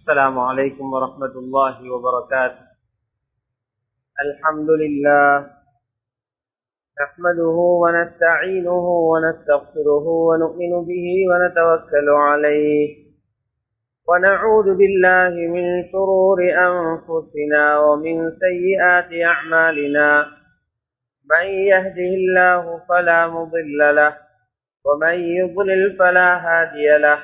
السلام عليكم ورحمة الله وبركاته الحمد لله نحمده ونستعينه ونستغفره ونؤمن به ونتوكل عليه ونعوذ بالله من شرور أنفسنا ومن سيئات أعمالنا من يهده الله فلا مضل له ومن يضلل فلا هادي له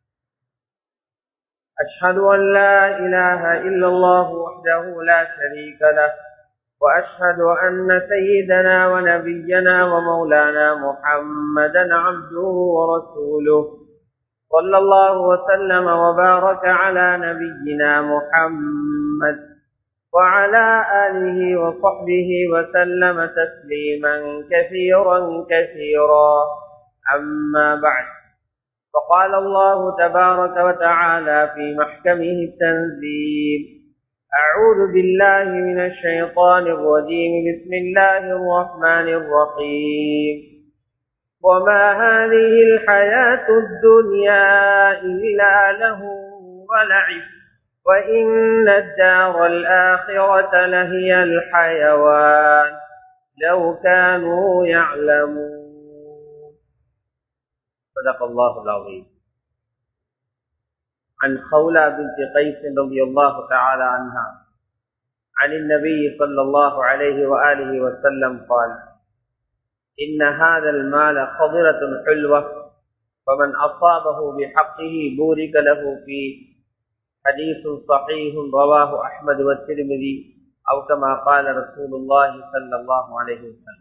أشهد أن لا إله إلا الله وحده لا شريك له وأشهد أن سيدنا ونبينا ومولانا محمدا عبده ورسوله صلى الله وسلم وبارك على نبينا محمد وعلى آله وصحبه وسلم تسليما كثيرا كثيرا أما بعد فقال الله تبارك وتعالى في محكمه التنزيل أعوذ بالله من الشيطان الرجيم بسم الله الرحمن الرحيم وما هذه الحياة الدنيا إلا له ولعب وإن الدار الآخرة لهي الحيوان لو كانوا يعلمون صدق الله العظيم عن خولة بنت قيس رضي الله تعالى عنها عن النبي صلى الله عليه وآله وسلم قال إن هذا المال خضرة حلوة فمن أصابه بحقه بورك له فيه حديث صحيح رواه أحمد والترمذي أو كما قال رسول الله صلى الله عليه وسلم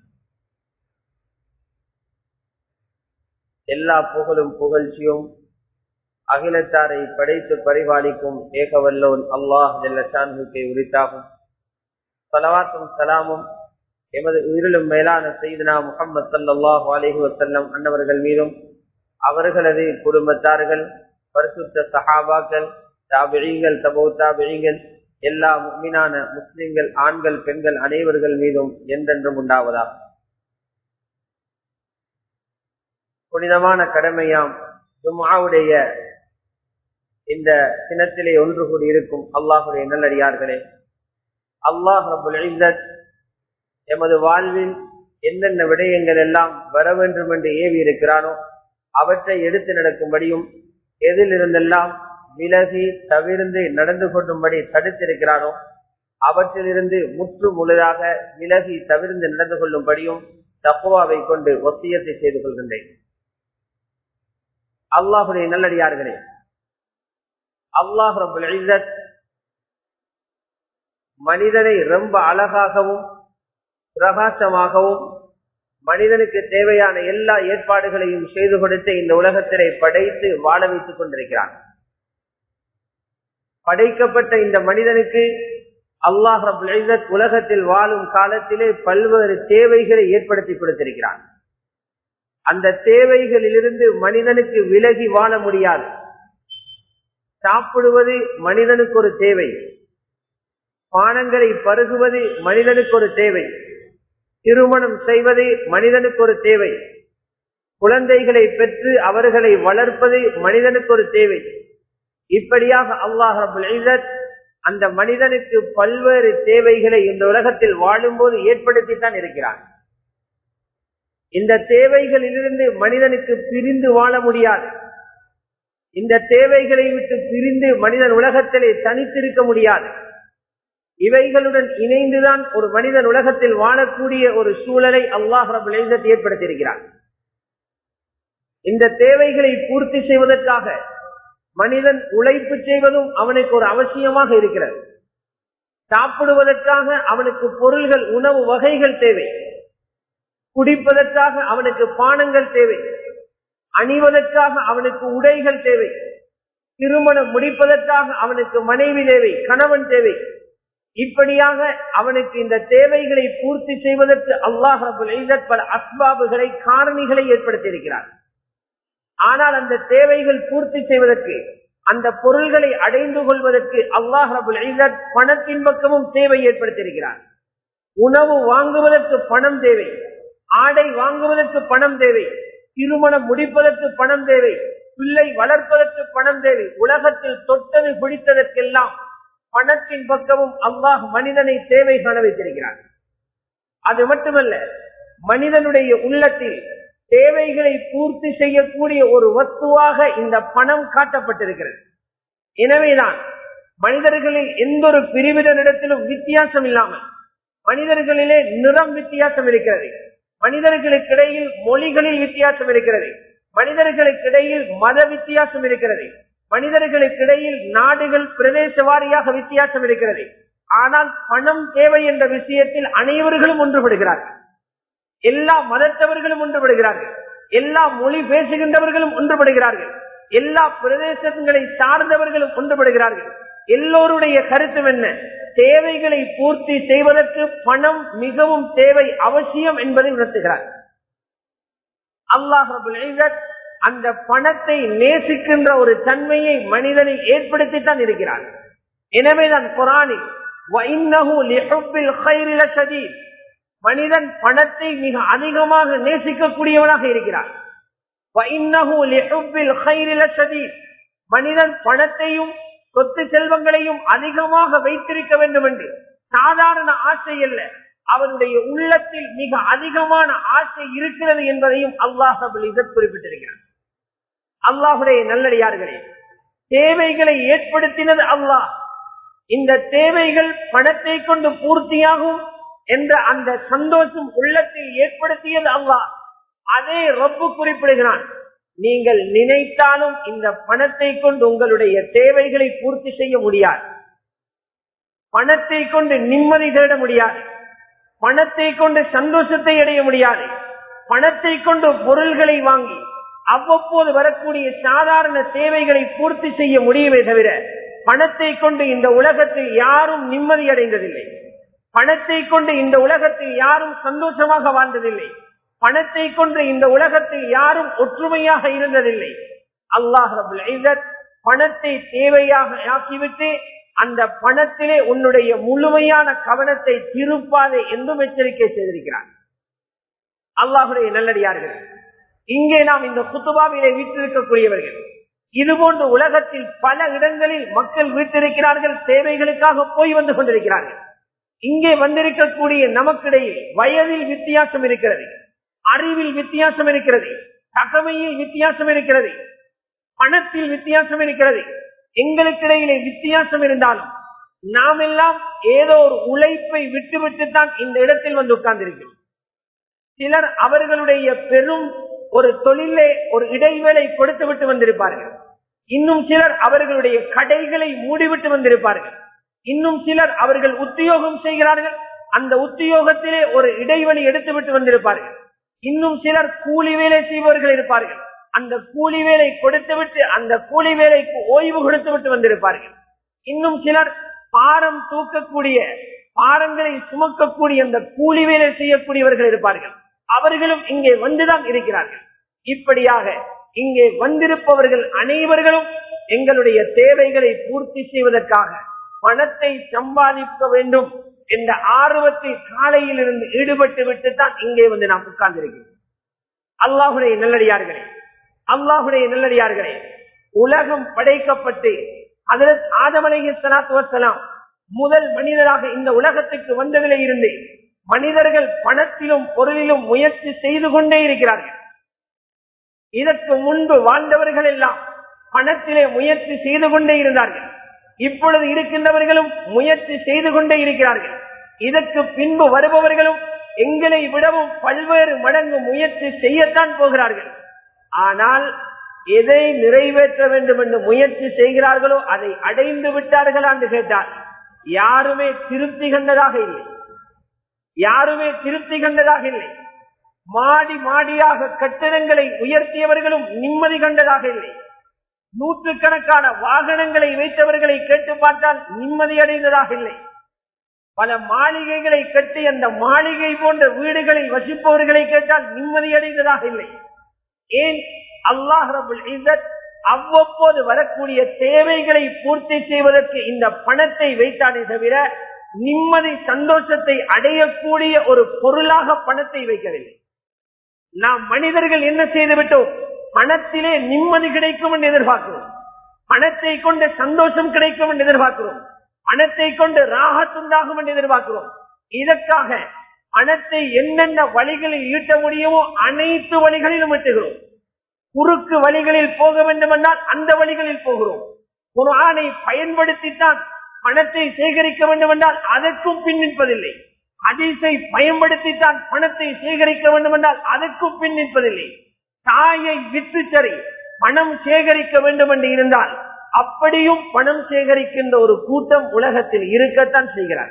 எல்லா புகழும் புகழ்ச்சியும் அகிலத்தாரை படைத்து பரிபாலிக்கும் ஏகவல்லோன் அல்லாஹ் ஜல்லஷான்ஹுக்கை உரித்தாகும் சலவாத்தும் சலாமும் எமது உயிரிலும் மேலான செய்தனா முகமது சல்லாஹூ அலிஹி வசல்லம் அன்னவர்கள் மீதும் அவர்களது குடும்பத்தார்கள் பரிசுத்த சஹாபாக்கள் தாபிழிகள் தபோ தாபிழிகள் எல்லா மீனான முஸ்லிம்கள் ஆண்கள் பெண்கள் அனைவர்கள் மீதும் என்றென்றும் உண்டாவதா புனிதமான கடமையாம் ஜும்மாவுடைய இந்த தினத்திலே ஒன்று கூடி இருக்கும் அல்லாஹுடைய நல்லடியார்களே அல்லாஹ் எமது வாழ்வில் என்னென்ன விடயங்கள் எல்லாம் வர வேண்டும் என்று ஏவி இருக்கிறானோ அவற்றை எடுத்து நடக்கும்படியும் எதிலிருந்தெல்லாம் விலகி தவிர்ந்து நடந்து கொள்ளும்படி தடுத்திருக்கிறானோ அவற்றிலிருந்து முற்று முழுதாக விலகி தவிர்ந்து நடந்து கொள்ளும்படியும் தப்புவாவை கொண்டு ஒத்தியத்தை செய்து கொள்கின்றேன் அல்லாஹுடைய நல்லடியார்களே அல்லாஹ் ரபுல் மனிதனை ரொம்ப அழகாகவும் பிரகாசமாகவும் மனிதனுக்கு தேவையான எல்லா ஏற்பாடுகளையும் செய்து கொடுத்து இந்த உலகத்திலே படைத்து வாழ வைத்துக் கொண்டிருக்கிறான் படைக்கப்பட்ட இந்த மனிதனுக்கு அல்லாஹ் ரபுல் உலகத்தில் வாழும் காலத்திலே பல்வேறு தேவைகளை ஏற்படுத்தி கொடுத்திருக்கிறான் அந்த தேவைகளிலிருந்து மனிதனுக்கு விலகி வாழ முடியாது சாப்பிடுவது மனிதனுக்கு ஒரு தேவை பானங்களை பருகுவது மனிதனுக்கு ஒரு தேவை திருமணம் செய்வது மனிதனுக்கு ஒரு தேவை குழந்தைகளை பெற்று அவர்களை வளர்ப்பது மனிதனுக்கு ஒரு தேவை இப்படியாக அல்லாஹ் அந்த மனிதனுக்கு பல்வேறு தேவைகளை இந்த உலகத்தில் வாழும்போது ஏற்படுத்தித்தான் இருக்கிறான் இந்த தேவைகளிலிருந்து மனிதனுக்கு பிரிந்து வாழ முடியாது இந்த தேவைகளை விட்டு பிரிந்து மனிதன் உலகத்திலே தனித்திருக்க முடியாது இவைகளுடன் இணைந்துதான் ஒரு மனிதன் உலகத்தில் வாழக்கூடிய ஒரு சூழலை அல்லாஹ் ரபுலேசத் ஏற்படுத்தியிருக்கிறார் இந்த தேவைகளை பூர்த்தி செய்வதற்காக மனிதன் உழைப்பு செய்வதும் அவனுக்கு ஒரு அவசியமாக இருக்கிறது சாப்பிடுவதற்காக அவனுக்கு பொருள்கள் உணவு வகைகள் தேவை குடிப்பதற்காக அவனுக்கு பானங்கள் தேவை அணிவதற்காக அவனுக்கு உடைகள் தேவை திருமணம் முடிப்பதற்காக அவனுக்கு மனைவி தேவை கணவன் தேவை இப்படியாக அவனுக்கு இந்த தேவைகளை பூர்த்தி செய்வதற்கு அல்லாஹ் பல அஸ்பாபுகளை காரணிகளை ஏற்படுத்தியிருக்கிறார் ஆனால் அந்த தேவைகள் பூர்த்தி செய்வதற்கு அந்த பொருள்களை அடைந்து கொள்வதற்கு அல்லாஹ் ரபுல் பணத்தின் பக்கமும் தேவை ஏற்படுத்தியிருக்கிறார் உணவு வாங்குவதற்கு பணம் தேவை ஆடை வாங்குவதற்கு பணம் தேவை திருமணம் முடிப்பதற்கு பணம் தேவை பிள்ளை வளர்ப்பதற்கு பணம் தேவை உலகத்தில் தொட்டது பிடித்ததற்கெல்லாம் பணத்தின் பக்கமும் அல்லாஹ் மனிதனை தேவை காண வைத்திருக்கிறார் அது மட்டுமல்ல மனிதனுடைய உள்ளத்தில் தேவைகளை பூர்த்தி செய்யக்கூடிய ஒரு வஸ்துவாக இந்த பணம் காட்டப்பட்டிருக்கிறது எனவேதான் மனிதர்களில் எந்த ஒரு பிரிவினரிடத்திலும் வித்தியாசம் இல்லாமல் மனிதர்களிலே நிறம் வித்தியாசம் இருக்கிறது மனிதர்களுக்கிடையில் மொழிகளில் வித்தியாசம் இருக்கிறது மனிதர்களுக்கிடையில் மத வித்தியாசம் இருக்கிறது மனிதர்களுக்கிடையில் நாடுகள் பிரதேச வாரியாக வித்தியாசம் இருக்கிறது ஆனால் பணம் தேவை என்ற விஷயத்தில் அனைவர்களும் ஒன்றுபடுகிறார்கள் எல்லா மதத்தவர்களும் ஒன்றுபடுகிறார்கள் எல்லா மொழி பேசுகின்றவர்களும் ஒன்றுபடுகிறார்கள் எல்லா பிரதேசங்களை சார்ந்தவர்களும் ஒன்றுபடுகிறார்கள் எல்லோருடைய கருத்து என்ன தேவைகளை பூர்த்தி செய்வதற்கு பணம் மிகவும் தேவை அவசியம் என்பதை உணர்த்துகிறார் அல்லாஹ் அந்த பணத்தை நேசிக்கின்ற ஒரு தன்மையை மனிதனில் ஏற்படுத்தித்தான் இருக்கிறார் எனவேதான் குரானில் மனிதன் பணத்தை மிக அதிகமாக நேசிக்கக்கூடியவனாக இருக்கிறார் மனிதன் பணத்தையும் சொத்து செல்வங்களையும் அதிகமாக வைத்திருக்க வேண்டும் என்று சாதாரண ஆசை அல்ல அவனுடைய உள்ளத்தில் மிக அதிகமான ஆசை இருக்கிறது என்பதையும் அல்லாஹ் குறிப்பிட்டிருக்கிறார் அல்லாஹுடைய நல்லடியார்களே தேவைகளை ஏற்படுத்தினது அல்லாஹ் இந்த தேவைகள் பணத்தை கொண்டு பூர்த்தியாகும் என்ற அந்த சந்தோஷம் உள்ளத்தில் ஏற்படுத்தியது அல்லாஹ் அதே ரப்பு குறிப்பிடுகிறான் நீங்கள் நினைத்தாலும் இந்த பணத்தை கொண்டு உங்களுடைய தேவைகளை பூர்த்தி செய்ய முடியாது பணத்தை கொண்டு நிம்மதி தேட முடியாது பணத்தை கொண்டு சந்தோஷத்தை அடைய முடியாது பணத்தை கொண்டு பொருள்களை வாங்கி அவ்வப்போது வரக்கூடிய சாதாரண தேவைகளை பூர்த்தி செய்ய முடியுமே தவிர பணத்தை கொண்டு இந்த உலகத்தில் யாரும் நிம்மதி அடைந்ததில்லை பணத்தை கொண்டு இந்த உலகத்தில் யாரும் சந்தோஷமாக வாழ்ந்ததில்லை பணத்தை கொண்டு இந்த உலகத்தில் யாரும் ஒற்றுமையாக இருந்ததில்லை அல்லாஹ் பணத்தை தேவையாக ஆக்கிவிட்டு அந்த பணத்திலே உன்னுடைய முழுமையான கவனத்தை திருப்பாதே என்றும் எச்சரிக்கை செய்திருக்கிறார் அல்லாஹுடைய நல்லடியார்கள் இங்கே நாம் இந்த குத்துபாவிலே வீட்டிருக்கக்கூடியவர்கள் இதுபோன்று உலகத்தில் பல இடங்களில் மக்கள் வீட்டிருக்கிறார்கள் தேவைகளுக்காக போய் வந்து கொண்டிருக்கிறார்கள் இங்கே வந்திருக்கக்கூடிய நமக்கிடையில் வயதில் வித்தியாசம் இருக்கிறது அறிவில் வித்தியாசம் இருக்கிறது தகமையில் வித்தியாசம் இருக்கிறது பணத்தில் வித்தியாசம் இருக்கிறது எங்களுக்கிடையிலே வித்தியாசம் இருந்தாலும் நாம் எல்லாம் ஏதோ ஒரு உழைப்பை விட்டுவிட்டு தான் இந்த இடத்தில் வந்து உட்கார்ந்திருக்கிறோம் சிலர் அவர்களுடைய பெரும் ஒரு தொழிலே ஒரு இடைவேளை கொடுத்து விட்டு வந்திருப்பார்கள் இன்னும் சிலர் அவர்களுடைய கடைகளை மூடிவிட்டு வந்திருப்பார்கள் இன்னும் சிலர் அவர்கள் உத்தியோகம் செய்கிறார்கள் அந்த உத்தியோகத்திலே ஒரு இடைவெளி எடுத்துவிட்டு வந்திருப்பார்கள் இன்னும் சிலர் கூலி வேலை செய்பவர்கள் இருப்பார்கள் அந்த கூலி வேலை கொடுத்துவிட்டு அந்த கூலி வேலைக்கு ஓய்வு கொடுத்து விட்டு வந்திருப்பார்கள் இன்னும் சிலர் பாரம் தூக்கக்கூடிய பாரங்களை சுமக்கக்கூடிய அந்த கூலி வேலை செய்யக்கூடியவர்கள் இருப்பார்கள் அவர்களும் இங்கே வந்துதான் இருக்கிறார்கள் இப்படியாக இங்கே வந்திருப்பவர்கள் அனைவர்களும் எங்களுடைய தேவைகளை பூர்த்தி செய்வதற்காக பணத்தை சம்பாதிக்க வேண்டும் என்ற ஆர்வத்தில் காலையில் இருந்து ஈடுபட்டு விட்டு தான் இங்கே வந்து நாம் உட்கார்ந்திருக்கிறோம் அல்லாஹுடைய நல்லடியார்களே அல்லாஹுடைய நல்லடியார்களே உலகம் படைக்கப்பட்டு அதற்கு ஆதமலைய சலாத்து வசலாம் முதல் மனிதராக இந்த உலகத்துக்கு வந்ததிலே இருந்து மனிதர்கள் பணத்திலும் பொருளிலும் முயற்சி செய்து கொண்டே இருக்கிறார்கள் இதற்கு முன்பு வாழ்ந்தவர்கள் எல்லாம் பணத்திலே முயற்சி செய்து கொண்டே இருந்தார்கள் இப்பொழுது இருக்கின்றவர்களும் முயற்சி செய்து கொண்டே இருக்கிறார்கள் இதற்கு பின்பு வருபவர்களும் எங்களை விடவும் பல்வேறு மடங்கு முயற்சி செய்யத்தான் போகிறார்கள் ஆனால் எதை நிறைவேற்ற வேண்டும் என்று முயற்சி செய்கிறார்களோ அதை அடைந்து விட்டார்களா என்று கேட்டால் யாருமே திருப்தி கண்டதாக இல்லை யாருமே திருப்தி கண்டதாக இல்லை மாடி மாடியாக கட்டிடங்களை உயர்த்தியவர்களும் நிம்மதி கண்டதாக இல்லை நூற்றுக்கணக்கான வாகனங்களை வைத்தவர்களை கேட்டு பார்த்தால் நிம்மதி அடைந்ததாக இல்லை பல மாளிகைகளை கட்டி அந்த மாளிகை போன்ற வீடுகளில் வசிப்பவர்களை கேட்டால் நிம்மதி அடைந்ததாக இல்லை ஏன் அல்லாஹ் ரபுல் இசத் அவ்வப்போது வரக்கூடிய தேவைகளை பூர்த்தி செய்வதற்கு இந்த பணத்தை வைத்தானே தவிர நிம்மதி சந்தோஷத்தை அடையக்கூடிய ஒரு பொருளாக பணத்தை வைக்கவில்லை நாம் மனிதர்கள் என்ன செய்து விட்டோம் பணத்திலே நிம்மதி கிடைக்கும் என்று எதிர்பார்க்கிறோம் பணத்தை கொண்டு சந்தோஷம் கிடைக்கும் என்று எதிர்பார்க்கிறோம் பணத்தை கொண்டு ராகத்துண்டாகும் என்று எதிர்பார்க்கிறோம் இதற்காக பணத்தை என்னென்ன வழிகளில் ஈட்ட முடியுமோ அனைத்து வழிகளிலும் ஈட்டுகிறோம் குறுக்கு வழிகளில் போக வேண்டும் என்றால் அந்த வழிகளில் போகிறோம் குரானை பயன்படுத்தித்தான் பணத்தை சேகரிக்க வேண்டும் என்றால் அதற்கும் பின் நிற்பதில்லை ஹதீஸை பயன்படுத்தித்தான் பணத்தை சேகரிக்க வேண்டும் என்றால் அதற்கும் பின் நிற்பதில்லை தாயை விட்டு சரி பணம் சேகரிக்க வேண்டும் என்று இருந்தால் அப்படியும் பணம் சேகரிக்கின்ற ஒரு கூட்டம் உலகத்தில் இருக்கத்தான் செய்கிறார்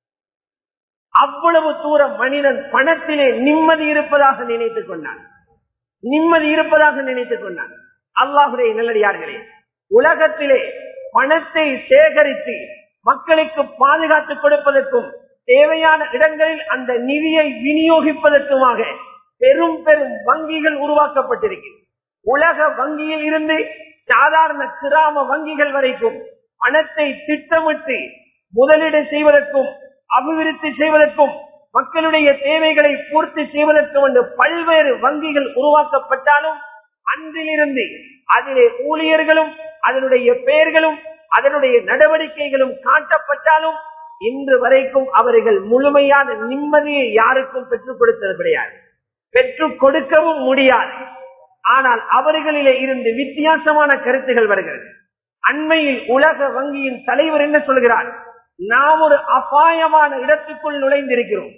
அவ்வளவு தூரம் மனிதன் பணத்திலே நிம்மதி இருப்பதாக நினைத்துக் கொண்டான் நிம்மதி இருப்பதாக நினைத்துக் கொண்டான் அல்லாஹுடைய நல்லடியார்களே உலகத்திலே பணத்தை சேகரித்து மக்களுக்கு பாதுகாத்து கொடுப்பதற்கும் தேவையான இடங்களில் அந்த நிதியை விநியோகிப்பதற்குமாக பெரும் பெரும் வங்கிகள் உருவாக்கப்பட்டிருக்கிறது உலக வங்கியில் இருந்து சாதாரண கிராம வங்கிகள் வரைக்கும் பணத்தை திட்டமிட்டு முதலீடு செய்வதற்கும் அபிவிருத்தி செய்வதற்கும் மக்களுடைய தேவைகளை பூர்த்தி செய்வதற்கும் என்று பல்வேறு வங்கிகள் உருவாக்கப்பட்டாலும் அன்றிலிருந்து அதிலே ஊழியர்களும் அதனுடைய பெயர்களும் அதனுடைய நடவடிக்கைகளும் காட்டப்பட்டாலும் இன்று வரைக்கும் அவர்கள் முழுமையான நிம்மதியை யாருக்கும் பெற்றுக் கொடுத்தது கிடையாது பெற்றுக் கொடுக்கவும் முடியாது ஆனால் அவர்களிலே இருந்து வித்தியாசமான கருத்துகள் வருகிறது அண்மையில் உலக வங்கியின் தலைவர் என்ன சொல்கிறார் நாம் ஒரு அபாயமான இடத்துக்குள் நுழைந்திருக்கிறோம்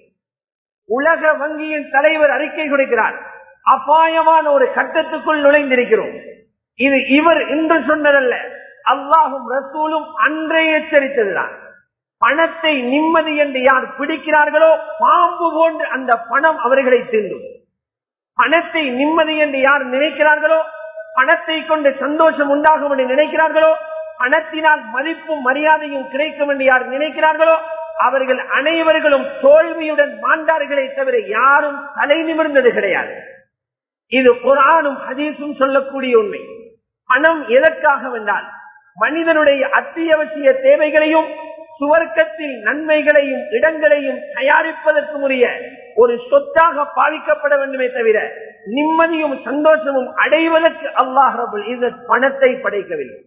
உலக வங்கியின் தலைவர் அறிக்கை கொடுக்கிறார் அபாயமான ஒரு கட்டத்துக்குள் நுழைந்திருக்கிறோம் இது இவர் இன்று சொன்னதல்ல அல்லாஹும் ரசூலும் அன்றே எச்சரித்ததுதான் பணத்தை நிம்மதி என்று யார் பிடிக்கிறார்களோ பாம்பு போன்று அந்த பணம் அவர்களை தீண்டும் பணத்தை நிம்மதி என்று யார் நினைக்கிறார்களோ பணத்தை கொண்டு சந்தோஷம் உண்டாகும் என்று நினைக்கிறார்களோ பணத்தினால் மதிப்பும் மரியாதையும் கிடைக்கும் என்று யார் நினைக்கிறார்களோ அவர்கள் அனைவர்களும் தோல்வியுடன் மாண்டார்களே தவிர யாரும் தலை நிமிர்ந்தது கிடையாது இது குரானும் ஹதீஸும் சொல்லக்கூடிய உண்மை பணம் எதற்காக வென்றால் மனிதனுடைய அத்தியாவசிய தேவைகளையும் சுவர்க்கத்தில் நன்மைகளையும் இடங்களையும் தயாரிப்பதற்கு உரிய ஒரு சொத்தாக பாவிக்கப்பட வேண்டுமே தவிர நிம்மதியும் சந்தோஷமும் அடைவதற்கு அல்லாஹ் ரபுல் இந்த பணத்தை படைக்கவில்லை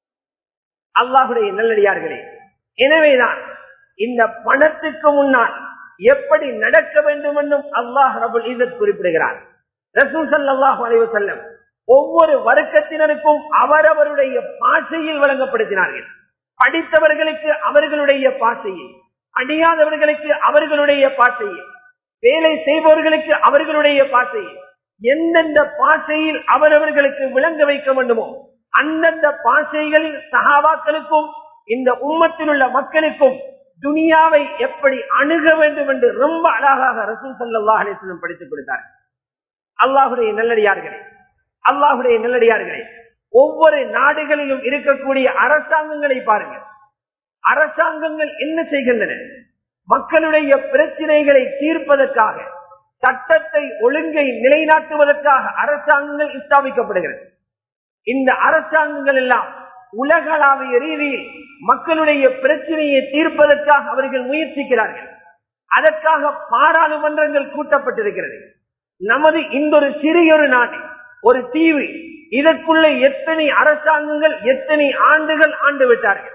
அல்லாஹுடைய நல்லடியார்களே எனவேதான் இந்த பணத்துக்கு முன்னால் எப்படி நடக்க வேண்டும் என்றும் அல்லாஹ் ரபுல் ஈசத் குறிப்பிடுகிறார் ரசூல் சல்லாஹ் அலைவு செல்லம் ஒவ்வொரு வர்க்கத்தினருக்கும் அவரவருடைய பாஷையில் வழங்கப்படுத்தினார்கள் படித்தவர்களுக்கு அவர்களுடைய பாஷையில் அடியாதவர்களுக்கு அவர்களுடைய பாஷையில் வேலை செய்பவர்களுக்கு அவர்களுடைய பாஷையில் எந்தெந்த பாஷையில் அவரவர்களுக்கு விளங்க வைக்க வேண்டுமோ அந்தந்த பாஷைகளில் சகாபாக்களுக்கும் இந்த உம்மத்தில் உள்ள மக்களுக்கும் துனியாவை எப்படி அணுக வேண்டும் என்று ரொம்ப அழகாக ரசூல் சல்லா அலிஸ்லம் படித்துக் கொடுத்தார் அல்லாஹுடைய நல்லடியார்களே அல்லாஹுடைய நல்லடியார்களே ஒவ்வொரு நாடுகளிலும் இருக்கக்கூடிய அரசாங்கங்களை பாருங்கள் அரசாங்கங்கள் என்ன செய்கின்றன மக்களுடைய பிரச்சனைகளை தீர்ப்பதற்காக சட்டத்தை ஒழுங்கை நிலைநாட்டுவதற்காக அரசாங்கங்கள் ஸ்தாபிக்கப்படுகிறது இந்த அரசாங்கங்கள் எல்லாம் உலகளாவிய ரீதியில் மக்களுடைய பிரச்சனையை தீர்ப்பதற்காக அவர்கள் முயற்சிக்கிறார்கள் அதற்காக பாராளுமன்றங்கள் கூட்டப்பட்டிருக்கிறது நமது இந்த ஒரு சிறியொரு நாடு ஒரு தீவு இதற்குள்ள எத்தனை அரசாங்கங்கள் எத்தனை ஆண்டுகள் ஆண்டு விட்டார்கள்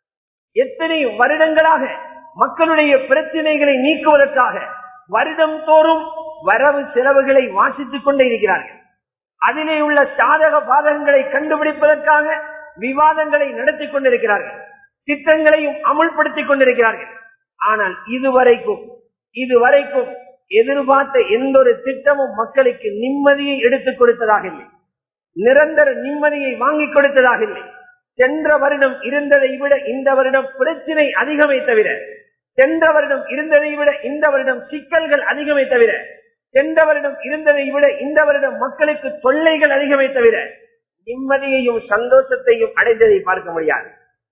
எத்தனை வருடங்களாக மக்களுடைய பிரச்சனைகளை நீக்குவதற்காக வருடம் தோறும் வரவு செலவுகளை வாசித்துக் கொண்டே இருக்கிறார்கள் அதிலே உள்ள சாதக பாதகங்களை கண்டுபிடிப்பதற்காக விவாதங்களை நடத்தி கொண்டிருக்கிறார்கள் திட்டங்களையும் அமுல்படுத்திக் கொண்டிருக்கிறார்கள் ஆனால் இதுவரைக்கும் இதுவரைக்கும் எதிர்பார்த்த எந்த ஒரு திட்டமும் மக்களுக்கு நிம்மதியை எடுத்துக் கொடுத்ததாக இல்லை நிரந்தர நிம்மதியை வாங்கி கொடுத்ததாக இல்லை சென்ற வருடம் இருந்ததை விட இந்த வருடம் பிரச்சனை அதிகமே தவிர சென்ற வருடம் இருந்ததை விட இந்த வருடம் சிக்கல்கள் அதிகமே தவிர சென்ற வருடம் இருந்ததை விட இந்த வருடம் மக்களுக்கு தொல்லைகள் அதிகமே தவிர நிம்மதியையும் சந்தோஷத்தையும் அடைந்ததை பார்க்க முடியாது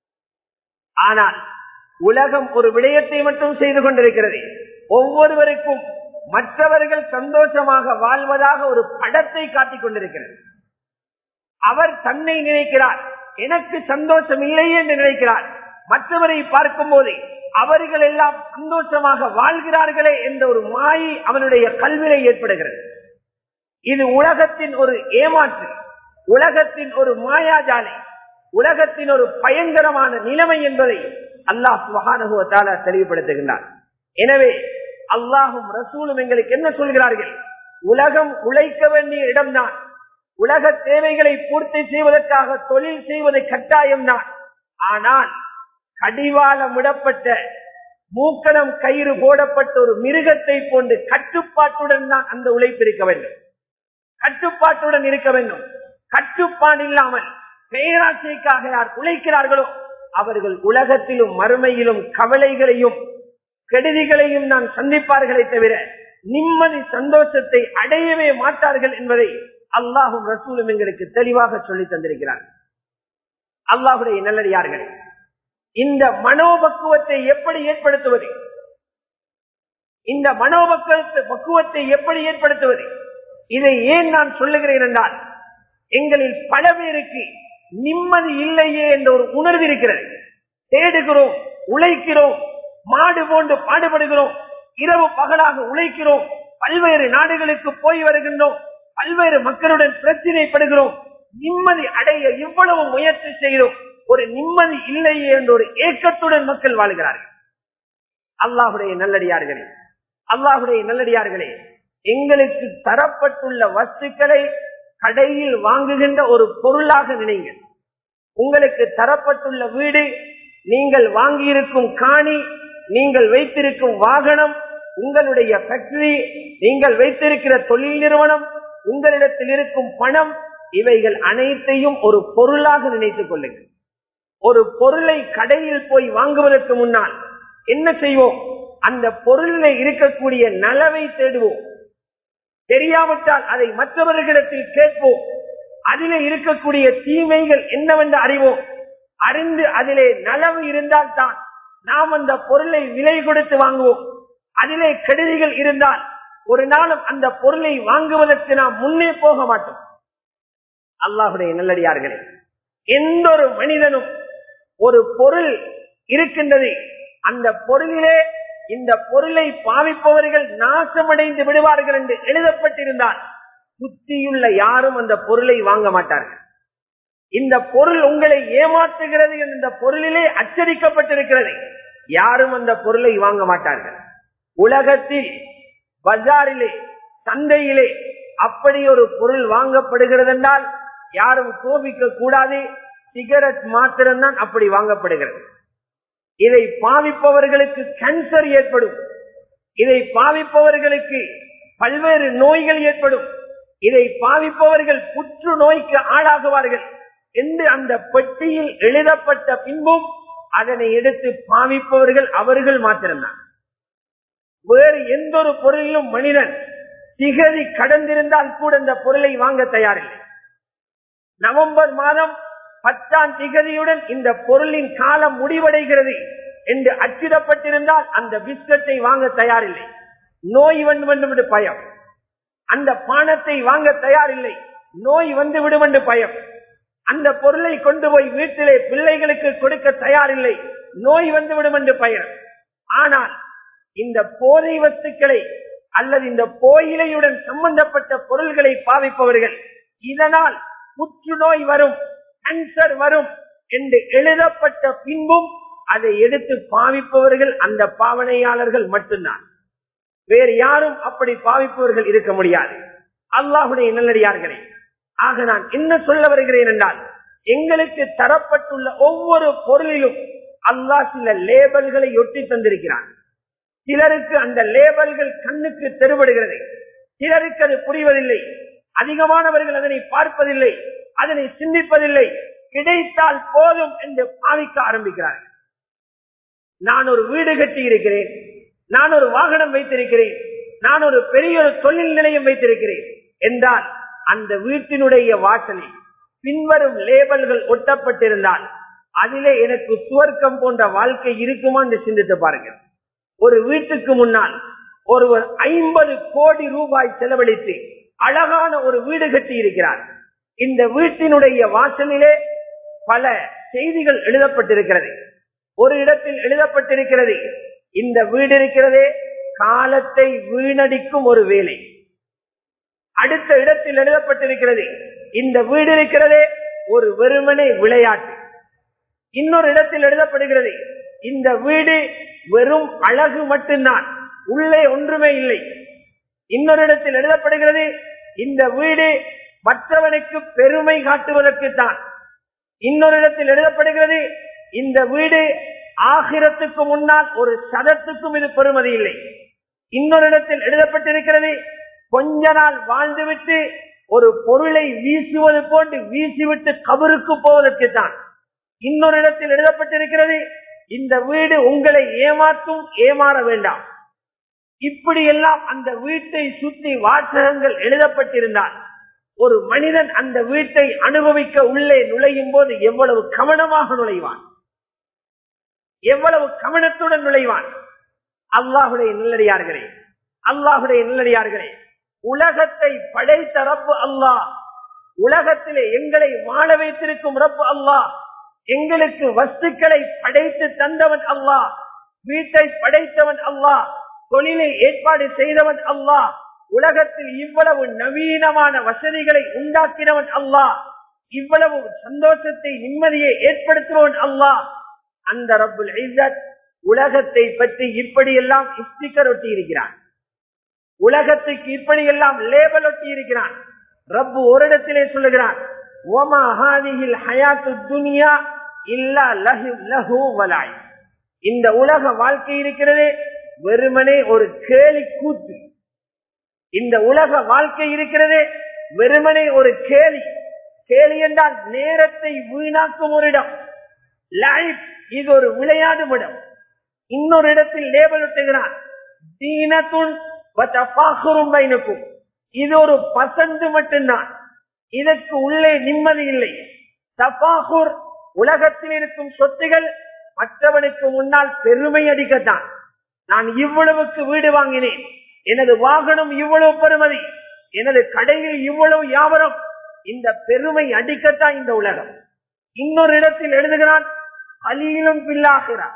ஆனால் உலகம் ஒரு விடயத்தை மட்டும் செய்து கொண்டிருக்கிறது ஒவ்வொருவருக்கும் மற்றவர்கள் சந்தோஷமாக வாழ்வதாக ஒரு படத்தை காட்டிக் கொண்டிருக்கிறது அவர் தன்னை நினைக்கிறார் எனக்கு சந்தோஷம் இல்லையே என்று நினைக்கிறார் மற்றவரை பார்க்கும் போது அவர்கள் எல்லாம் சந்தோஷமாக வாழ்கிறார்களே என்ற ஒரு மாயை அவனுடைய கல்வியை ஏற்படுகிறது இது உலகத்தின் ஒரு ஏமாற்று உலகத்தின் ஒரு மாயாஜாலை உலகத்தின் ஒரு பயங்கரமான நிலைமை என்பதை அல்லாஹ் சுகானுபவத்தால தெளிவுபடுத்துகின்றார் எனவே அல்லாஹும் ரசூலும் எங்களுக்கு என்ன சொல்கிறார்கள் உலகம் உழைக்க வேண்டிய இடம்தான் உலக தேவைகளை பூர்த்தி செய்வதற்காக தொழில் செய்வது கட்டாயம்தான் ஆனால் கடிவாளமிடப்பட்ட மூக்கணம் கயிறு போடப்பட்ட ஒரு மிருகத்தை போன்று கட்டுப்பாட்டுடன் தான் அந்த உழைப்பு இருக்க வேண்டும் கட்டுப்பாட்டுடன் இருக்க வேண்டும் கட்டுப்பாடு இல்லாமல் பேராசைக்காக யார் உழைக்கிறார்களோ அவர்கள் உலகத்திலும் மறுமையிலும் கவலைகளையும் கெடுதிகளையும் நான் சந்திப்பார்களே தவிர நிம்மதி சந்தோஷத்தை அடையவே மாட்டார்கள் என்பதை அல்லாஹும் ரசூலும் எங்களுக்கு தெளிவாக சொல்லி தந்திருக்கிறார் அல்லாஹுடைய நல்லடியார்கள் இந்த மனோபக்குவத்தை எப்படி ஏற்படுத்துவது இந்த மனோபக்குவத்தை பக்குவத்தை எப்படி ஏற்படுத்துவது இதை ஏன் நான் சொல்லுகிறேன் என்றால் எங்களில் பல பேருக்கு நிம்மதி இல்லையே என்ற ஒரு உணர்வு இருக்கிறது தேடுகிறோம் உழைக்கிறோம் மாடு போன்று பாடுபடுகிறோம் இரவு பகலாக உழைக்கிறோம் பல்வேறு நாடுகளுக்கு போய் வருகின்றோம் பல்வேறு மக்களுடன் பிரச்சனைப்படுகிறோம் நிம்மதி அடைய இவ்வளவு முயற்சி செய்தோம் ஒரு நிம்மதி இல்லையே என்ற ஒரு ஏக்கத்துடன் மக்கள் வாழ்கிறார்கள் அல்லாஹுடைய நல்லடியார்களே அல்லாஹுடைய நல்லடியார்களே எங்களுக்கு தரப்பட்டுள்ள வஸ்துக்களை கடையில் வாங்குகின்ற ஒரு பொருளாக நினைங்கள் உங்களுக்கு தரப்பட்டுள்ள வீடு நீங்கள் வாங்கியிருக்கும் காணி நீங்கள் வைத்திருக்கும் வாகனம் உங்களுடைய ஃபேக்டரி நீங்கள் வைத்திருக்கிற தொழில் நிறுவனம் உங்களிடத்தில் இருக்கும் பணம் இவைகள் அனைத்தையும் ஒரு பொருளாக நினைத்துக் கொள்ளுங்கள் ஒரு பொருளை கடையில் போய் வாங்குவதற்கு முன்னால் என்ன செய்வோம் அந்த பொருளில் இருக்கக்கூடிய நலவை தேடுவோம் தெரியாவிட்டால் அதை மற்றவர்களிடத்தில் கேட்போம் அதிலே இருக்கக்கூடிய தீமைகள் என்னவென்று அறிவோம் அறிந்து அதிலே நலவு இருந்தால் தான் நாம் அந்த பொருளை விலை கொடுத்து வாங்குவோம் அதிலே கெடுதிகள் இருந்தால் ஒரு நாளும் அந்த பொருளை வாங்குவதற்கு நாம் முன்னே போக மாட்டோம் அல்லாஹுடைய நல்லடியார்களே எந்த ஒரு மனிதனும் ஒரு பொருள் இருக்கின்றது அந்த பொருளிலே இந்த பொருளை பாவிப்பவர்கள் நாசமடைந்து விடுவார்கள் என்று எழுதப்பட்டிருந்தால் புத்தியுள்ள யாரும் அந்த பொருளை வாங்க மாட்டார்கள் இந்த பொருள் உங்களை ஏமாற்றுகிறது என்று இந்த பொருளிலே அச்சரிக்கப்பட்டிருக்கிறது யாரும் அந்த பொருளை வாங்க மாட்டார்கள் உலகத்தில் பஜாரிலே சந்தையிலே அப்படி ஒரு பொருள் வாங்கப்படுகிறது என்றால் யாரும் கோபிக்க கூடாது சிகரெட் மாத்திரம்தான் அப்படி வாங்கப்படுகிறது இதை பாவிப்பவர்களுக்கு கேன்சர் ஏற்படும் இதை பாவிப்பவர்களுக்கு பல்வேறு நோய்கள் ஏற்படும் இதை பாவிப்பவர்கள் புற்று நோய்க்கு ஆளாகுவார்கள் என்று அந்த பெட்டியில் எழுதப்பட்ட பின்பும் அதனை எடுத்து பாவிப்பவர்கள் அவர்கள் மாத்திரம்தான் வேறு எந்த ஒரு பொருளிலும் மனிதன் திகதி கடந்திருந்தால் கூட இந்த பொருளை வாங்க தயாரில்லை நவம்பர் மாதம் பத்தாம் திகதியுடன் இந்த பொருளின் காலம் முடிவடைகிறது என்று அச்சிடப்பட்டிருந்தால் அந்த பிஸ்கட்டை வாங்க தயாரில்லை நோய் வந்து வேண்டும் என்று பயம் அந்த பானத்தை வாங்க தயாரில்லை நோய் வந்து விடும் என்று பயம் அந்த பொருளை கொண்டு போய் வீட்டிலே பிள்ளைகளுக்கு கொடுக்க தயாரில்லை நோய் வந்து விடும் என்று பயம் ஆனால் இந்த போதை வஸ்துக்களை அல்லது இந்த போயிலையுடன் சம்பந்தப்பட்ட பொருள்களை பாவிப்பவர்கள் இதனால் புற்றுநோய் வரும் கேன்சர் வரும் என்று எழுதப்பட்ட பின்பும் அதை எடுத்து பாவிப்பவர்கள் அந்த பாவனையாளர்கள் மட்டும்தான் வேறு யாரும் அப்படி பாவிப்பவர்கள் இருக்க முடியாது அல்லாஹுடைய நல்லடியார்களே ஆக நான் என்ன சொல்ல வருகிறேன் என்றால் எங்களுக்கு தரப்பட்டுள்ள ஒவ்வொரு பொருளிலும் அல்லாஹ் சில லேபல்களை ஒட்டி தந்திருக்கிறான் சிலருக்கு அந்த லேபல்கள் கண்ணுக்கு தெருபடுகிறது சிலருக்கு அது புரிவதில்லை அதிகமானவர்கள் அதனை பார்ப்பதில்லை அதனை சிந்திப்பதில்லை கிடைத்தால் போதும் என்று பாவிக்க ஆரம்பிக்கிறார்கள் நான் ஒரு வீடு கட்டி இருக்கிறேன் நான் ஒரு வாகனம் வைத்திருக்கிறேன் நான் ஒரு பெரிய ஒரு தொழில் நிலையம் வைத்திருக்கிறேன் என்றால் அந்த வீட்டினுடைய வாசலில் பின்வரும் லேபல்கள் ஒட்டப்பட்டிருந்தால் அதிலே எனக்கு சுவர்க்கம் போன்ற வாழ்க்கை இருக்குமா என்று சிந்தித்து பாருங்கள் ஒரு வீட்டுக்கு முன்னால் ஒருவர் ஐம்பது கோடி ரூபாய் செலவழித்து அழகான ஒரு வீடு கட்டி இருக்கிறார் இந்த வீட்டினுடைய வாசலிலே பல செய்திகள் எழுதப்பட்டிருக்கிறது ஒரு இடத்தில் எழுதப்பட்டிருக்கிறது இந்த வீடு இருக்கிறதே காலத்தை வீணடிக்கும் ஒரு வேலை அடுத்த இடத்தில் எழுதப்பட்டிருக்கிறது இந்த வீடு இருக்கிறதே ஒரு வெறுமனை விளையாட்டு இன்னொரு இடத்தில் எழுதப்படுகிறது இந்த வீடு வெறும் அழகு மட்டும்தான் உள்ளே ஒன்றுமே இல்லை இன்னொரு இடத்தில் எழுதப்படுகிறது இந்த வீடு மற்றவனுக்கு பெருமை காட்டுவதற்கு தான் இன்னொரு இடத்தில் எழுதப்படுகிறது இந்த வீடு ஆகிரத்துக்கு முன்னால் ஒரு சதத்துக்கும் இது பெருமதி இல்லை இன்னொரு இடத்தில் எழுதப்பட்டிருக்கிறது கொஞ்ச நாள் வாழ்ந்துவிட்டு ஒரு பொருளை வீசுவது போன்று வீசிவிட்டு கபருக்கு போவதற்கு தான் இன்னொரு இடத்தில் எழுதப்பட்டிருக்கிறது இந்த வீடு உங்களை ஏமாற்றும் ஏமாற வேண்டாம் இப்படி எல்லாம் அந்த வீட்டை சுற்றி வாசகங்கள் எழுதப்பட்டிருந்தால் ஒரு மனிதன் அந்த வீட்டை அனுபவிக்க உள்ளே நுழையும் போது எவ்வளவு கவனமாக நுழைவான் எவ்வளவு கவனத்துடன் நுழைவான் அல்லாஹுடைய நல்லடியார்களே அல்லாஹுடைய நல்லடியார்களே உலகத்தை படைத்த ரப்பு அல்லாஹ் உலகத்திலே எங்களை வாழ வைத்திருக்கும் ரப்பு அல்லாஹ் எங்களுக்கு வஸ்துக்களை படைத்து தந்தவன் அல்லாஹ் வீட்டை படைத்தவன் அல்லாஹ் தொழிலை ஏற்பாடு செய்தவன் அல்லாஹ் உலகத்தில் இவ்வளவு நவீனமான வசதிகளை உண்டாக்கினவன் அல்லாஹ் இவ்வளவு சந்தோஷத்தை நிம்மதியை ஏற்படுத்துவன் அல்லாஹ் அந்த ரப்புல் இஸ்ஸத் உலகத்தை பற்றி இப்படியெல்லாம் ஸ்டிக்கர் ஒட்டி இருக்கிறான் உலகத்துக்கு இப்படியெல்லாம் லேபல் ஒட்டி இருக்கிறான் ரப்பு ஒரு இடத்திலே சொல்லுகிறான் ஓமா ஹாதிஹில் ஹயாத்து துனியா இல்லா லஹு லஹு வலாய் இந்த உலக வாழ்க்கை இருக்கிறது வெறுமனே ஒரு கேலி கூத்து இந்த உலக வாழ்க்கை இருக்கிறது வெறுமனே ஒரு கேலி கேலி என்றால் நேரத்தை வீணாக்கும் ஒரு இடம் லைஃப் இது ஒரு விளையாடும் இடம் இன்னொரு இடத்தில் லேபல் ஒட்டுகிறான் தீனத்துன் பைனுக்கும் இது ஒரு பசந்து மட்டும்தான் இதற்கு உள்ளே நிம்மதி இல்லை தபாகூர் உலகத்தில் இருக்கும் சொத்துகள் மற்றவனுக்கு முன்னால் பெருமை அடிக்கத்தான் நான் இவ்வளவுக்கு வீடு வாங்கினேன் எனது வாகனம் இவ்வளவு பெருமதி எனது கடையில் இவ்வளவு வியாபாரம் இந்த பெருமை அடிக்கத்தான் இந்த உலகம் இன்னொரு இடத்தில் எழுதுகிறான் அலியிலும் பில்லாகிறார்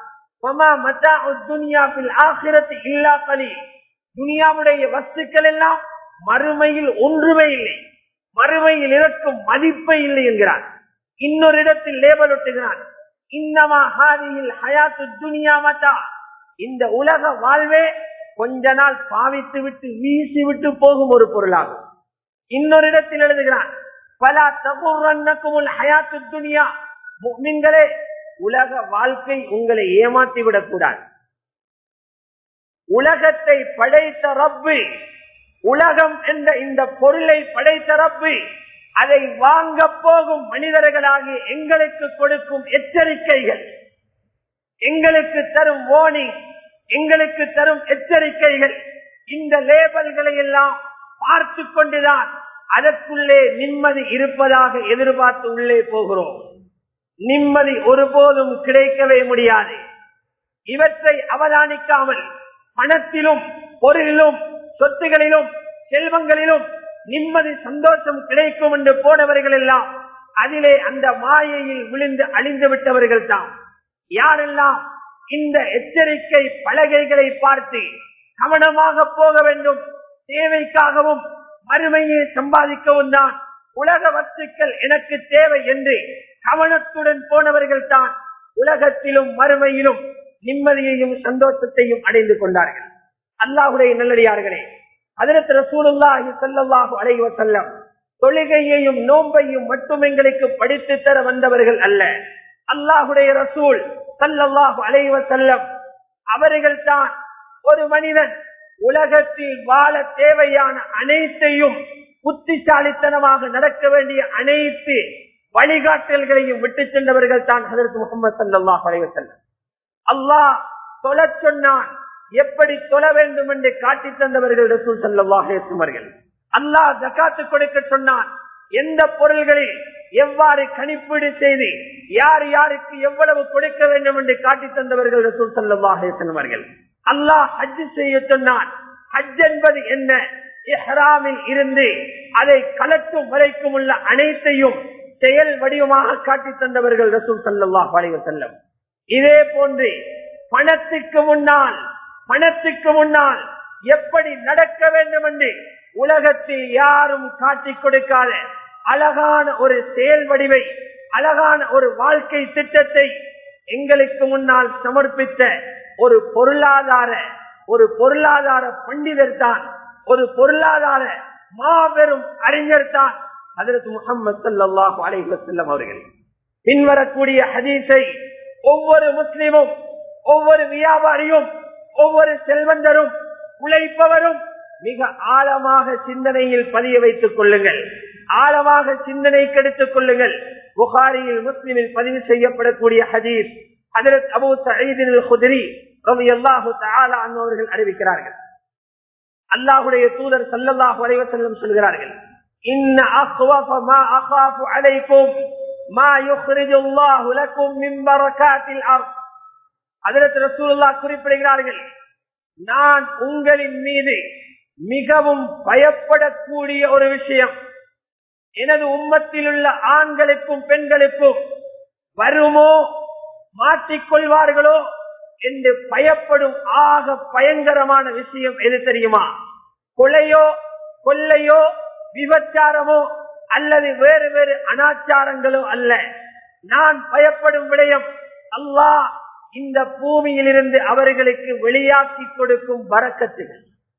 துனியாவுடைய வஸ்துக்கள் எல்லாம் மறுமையில் ஒன்றுமே இல்லை மறுமையில் இருக்கும் மதிப்பை இல்லை என்கிறார் இன்னொரு இடத்தில் லேபல் ஒட்டுகிறான் இன்னமா ஹாதியில் ஹயாத்து துனியா மத்தா இந்த உலக வாழ்வே கொஞ்ச நாள் பாவித்து விட்டு வீசி விட்டு போகும் ஒரு பொருளாகும் இன்னொரு இடத்தில் எழுதுகிறான் பல தகுரன்னக்குமுல் ஹயாத்து துனியா முக்மின்களே உலக வாழ்க்கை உங்களை ஏமாற்றி விடக்கூடாது உலகத்தை படைத்த ரப்பு உலகம் என்ற இந்த பொருளை படைத்த ரப்பு அதை வாங்க போகும் மனிதர்களாகி எங்களுக்கு கொடுக்கும் எச்சரிக்கைகள் எங்களுக்கு தரும் வார்னிங் எங்களுக்கு தரும் எச்சரிக்கைகள் இந்த லேபல்களை எல்லாம் பார்த்து கொண்டுதான் அதற்குள்ளே நிம்மதி இருப்பதாக எதிர்பார்த்து உள்ளே போகிறோம் நிம்மதி ஒருபோதும் கிடைக்கவே முடியாது இவற்றை அவதானிக்காமல் பணத்திலும் பொருளிலும் சொத்துகளிலும் செல்வங்களிலும் நிம்மதி சந்தோஷம் கிடைக்கும் என்று போனவர்கள் எல்லாம் அதிலே அந்த மாயையில் விழுந்து அழிந்து விட்டவர்கள் தான் யாரெல்லாம் இந்த எச்சரிக்கை பலகைகளை பார்த்து கவனமாக போக வேண்டும் தேவைக்காகவும் மறுமையை சம்பாதிக்கவும் தான் உலக வஸ்துக்கள் எனக்கு தேவை என்று கவனத்துடன் போனவர்கள் தான் உலகத்திலும் மறுமையிலும் நிம்மதியையும் சந்தோஷத்தையும் அடைந்து கொண்டார்கள் அல்லாஹுடைய நல்லடியார்களே அதற்கு ரசூலுல்லாஹி ஸல்லல்லாஹு அலைஹி வஸல்லம் தொழுகையையும் நோன்பையும் மட்டும் எங்களுக்கு படித்து தர வந்தவர்கள் அல்ல அல்லாஹுடைய ரசூல் ஸல்லல்லாஹு அலைஹி வஸல்லம் அவர்கள் தான் ஒரு மனிதன் உலகத்தில் வாழ தேவையான அனைத்தையும் புத்திசாலித்தனமாக நடக்க வேண்டிய அனைத்து வழிகாட்டல்களையும் விட்டு சென்றவர்கள் தான் அதற்கு முகமது சல்லாஹ் அலைவசல்லம் அல்லாஹ் தொழ சொன்னான் எப்படி தொழ வேண்டும் என்று காட்டி தந்தவர்கள் ரசூல் சல்லாஹ் ஏற்றுமர்கள் அல்லாஹ் ஜக்காத்து கொடுக்க சொன்னான் எந்த பொருள்களில் எவ்வாறு கணிப்பீடு செய்து யார் யாருக்கு எவ்வளவு கொடுக்க வேண்டும் என்று காட்டி தந்தவர்கள் ரசூல் சல்லாஹ் ஏற்றுமர்கள் அல்லாஹ் ஹஜ் செய்ய சொன்னான் ஹஜ் என்பது என்ன இஹ்ராமில் இருந்து அதை கலக்கும் வரைக்கும் உள்ள அனைத்தையும் செயல் வடிவமாக காட்டி தந்தவர்கள் ரசூல் சல்லாஹ் அலைவ செல்லம் இதே போன்று பணத்துக்கு முன்னால் பணத்துக்கு முன்னால் எப்படி நடக்க வேண்டும் என்று உலகத்தில் யாரும் காட்டிக் கொடுக்காத அழகான ஒரு செயல் வடிவை அழகான ஒரு வாழ்க்கை திட்டத்தை எங்களுக்கு முன்னால் சமர்ப்பித்த ஒரு பொருளாதார ஒரு பொருளாதார பண்டிதர் தான் ஒரு பொருளாதார மாபெரும் அறிஞர் தான் அதற்கு முகமது சல்லாஹு அலைஹி வஸல்லம் அவர்கள் பின்வரக்கூடிய ஹதீஸை ஒவ்வொரு முஸ்லிமும் ஒவ்வொரு வியாபாரியும் ஒவ்வொரு செல்வந்தரும் உழைப்பவரும் மிக ஆழமாக சிந்தனையில் பதிய வைத்துக் கொள்ளுங்கள் ஆழமாக சிந்தனை கெடுத்துக் கொள்ளுங்கள் புகாரியில் முஸ்லிமில் பதிவு செய்யப்படக்கூடிய ஹதீஸ் ஹதரத் அபு சயீதின் குதிரி ரவி அல்லாஹு தாலா அவர்கள் அறிவிக்கிறார்கள் அல்லாஹுடைய தூதர் சல்லல்லாஹு அலைவ செல்லும் சொல்கிறார்கள் இன்ன அக்வஃப மா அகாஃபு அலைக்கும் மா யுக்ரிஜுல்லாஹு லக்கும் மின் பரகாத்தில் அர்த் ஹஜரத் ரசூலுல்லாஹ் குறிப்பிடுகிறார்கள் நான் உங்களின் மீது மிகவும் பயப்படக்கூடிய ஒரு விஷயம் எனது உம்மத்தில் உள்ள ஆண்களுக்கும் பெண்களுக்கும் வருமோ மாற்றிக்கொள்வார்களோ என்று பயப்படும் ஆக பயங்கரமான விஷயம் எது தெரியுமா கொலையோ கொள்ளையோ விபச்சாரமோ அல்லது வேறு வேறு அனாச்சாரங்களோ அல்ல நான் பயப்படும் விடயம் அல்லாஹ் இந்த பூமியிலிருந்து அவர்களுக்கு வெளியாக்கி கொடுக்கும் வரக்கத்துகள்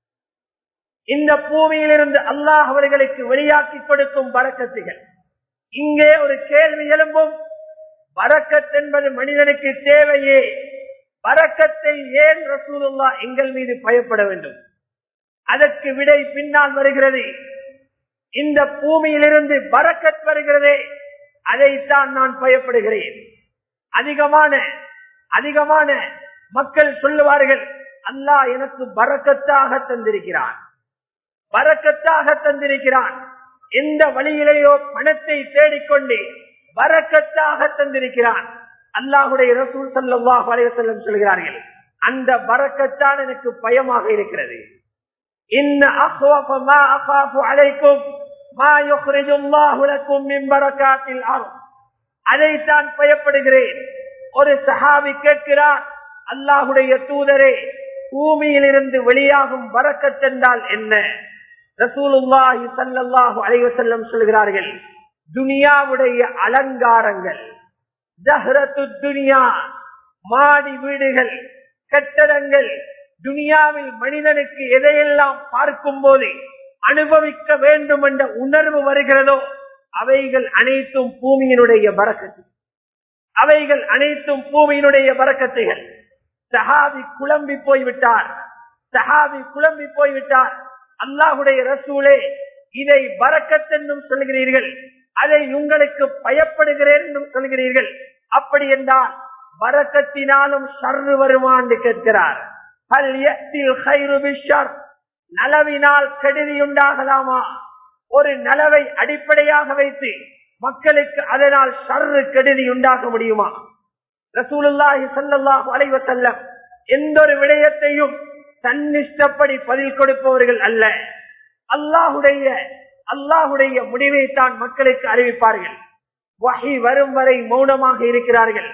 இந்த பூமியிலிருந்து அல்லாஹ் அவர்களுக்கு வெளியாக்கி கொடுக்கும் வரக்கத்துகள் இங்கே ஒரு கேள்வி எழும்பும் வரக்கத் என்பது மனிதனுக்கு தேவையே வரக்கத்தை ஏன் ரசூலுல்லா எங்கள் மீது பயப்பட வேண்டும் அதற்கு விடை பின்னால் வருகிறது இந்த பூமியிலிருந்து வரக்கத் வருகிறதே அதைத்தான் நான் பயப்படுகிறேன் அதிகமான அதிகமான மக்கள் சொல்லுவார்கள் அல்லாஹ் எனக்கு பறக்கத்தாக தந்திருக்கிறான் பறக்கத்தாக தந்திருக்கிறான் எந்த வழியிலேயோ பணத்தை தேடிக்கொண்டு பறக்கத்தாக தந்திருக்கிறான் அல்லாஹுடைய ரசூல் சல்லாஹ் அலைவசல்லம் சொல்கிறார்கள் அந்த பறக்கத்தான் எனக்கு பயமாக இருக்கிறது இன்ன அஹ்வஃப மா அகாஃபு அலைக்கும் மா யுக்ரிஜுல்லாஹு லக்கும் மின் பரக்காத்தில் அர்த் அதைத்தான் பயப்படுகிறேன் ஒரு சஹாபி கேட்கிறார் அல்லாஹுடைய தூதரே பூமியிலிருந்து வெளியாகும் வரக்கத்தென்றால் என்ன ரசூலுல்லாஹி சல்லல்லாஹு அலைஹி வஸல்லம் சொல்கிறார்கள் துனியாவுடைய அலங்காரங்கள் ஜஹ்ரத்து துனியா மாடி வீடுகள் கட்டடங்கள் துனியாவில் மனிதனுக்கு எதையெல்லாம் பார்க்கும் போது அனுபவிக்க வேண்டும் என்ற உணர்வு வருகிறதோ அவைகள் அனைத்தும் பூமியினுடைய பறக்கத்து அவைகள் அனைத்தும் பூமியினுடைய பறக்கத்தைகள் சஹாபி குழம்பி போய்விட்டார் சஹாபி குழம்பி போய்விட்டார் அல்லாஹுடைய ரசூலே இதை பறக்கத்தென்றும் சொல்கிறீர்கள் அதை உங்களுக்கு பயப்படுகிறேன் என்றும் சொல்கிறீர்கள் அப்படி என்றால் பறக்கத்தினாலும் ஷர்ரு வருமா என்று கேட்கிறார் நலவினால் கெடுதி உண்டாகலாமா ஒரு நலவை அடிப்படையாக வைத்து மக்களுக்கு அதனால் ஷர்ரு கெடுதி உண்டாக முடியுமா ரசூலுல்லாஹி சல்லாஹு அலைவசல்லம் எந்த ஒரு விடயத்தையும் தன்னிஷ்டப்படி பதில் கொடுப்பவர்கள் அல்ல அல்லாஹுடைய அல்லாஹுடைய முடிவை தான் மக்களுக்கு அறிவிப்பார்கள் வகை வரும் வரை மௌனமாக இருக்கிறார்கள்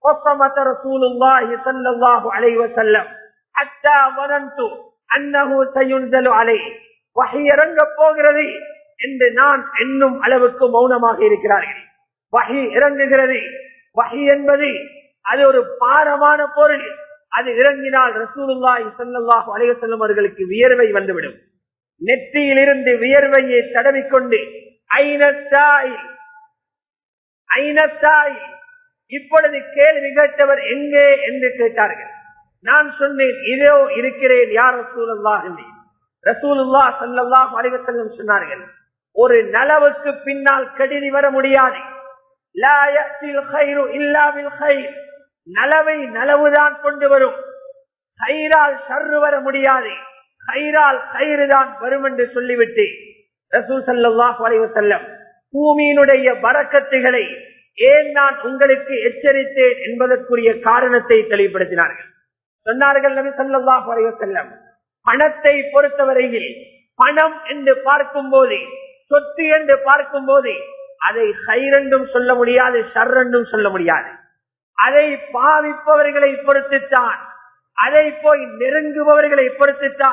இறங்க போகிறது என்று நான் என்னும் அளவுக்கு மௌனமாக இருக்கிறார்கள் வகை இறங்குகிறது வகை என்பது அது ஒரு பாரமான பொருள் அது இறங்கினால் ரசூலுல்லாஹி ஸல்லல்லாஹு அலைஹி வஸல்லம் அவர்களுக்கு வியர்வை வந்துவிடும் நெற்றியிலிருந்து வியர்வையை தடவிக்கொண்டு ஐனத்தாய் ஐனத்தாய் இப்பொழுது கேள்வி கேட்டவர் எங்கே என்று கேட்டார்கள் நான் சொன்னேன் இதோ இருக்கிறேன் யார் ரசூலுல்லா என்று ரசூலுல்லா ஸல்லல்லாஹு அலைஹி வஸல்லம் சொன்னார்கள் ஒரு நலவுக்கு பின்னால் கடிதி வர முடியாது லா யஅத்தில் கைரு இல்லா பில் கைர் நலவை நலவுதான் கொண்டு வரும் கயிறால் சர்ரு வர முடியாது கயிறால் கயிறு தான் வரும் என்று சொல்லிவிட்டு ரசூல் சல்லாஹ் அலைவசல்லம் பூமியினுடைய வரக்கத்துகளை ஏன் நான் உங்களுக்கு எச்சரித்தேன் என்பதற்குரிய காரணத்தை தெளிவுபடுத்தினார்கள் சொன்னார்கள் நபி சல்லாஹ் அலைவசல்லம் பணத்தை பொறுத்தவரையில் பணம் என்று பார்க்கும் போது சொத்து என்று பார்க்கும் போது அதை ஹைரென்றும் சொல்ல முடியாது ஷர்ரென்றும் சொல்ல முடியாது அதை பாவிப்பவர்களை பொறுத்துத்தான் அதை போய் நெருங்குபவர்களை பொறுத்துத்தான்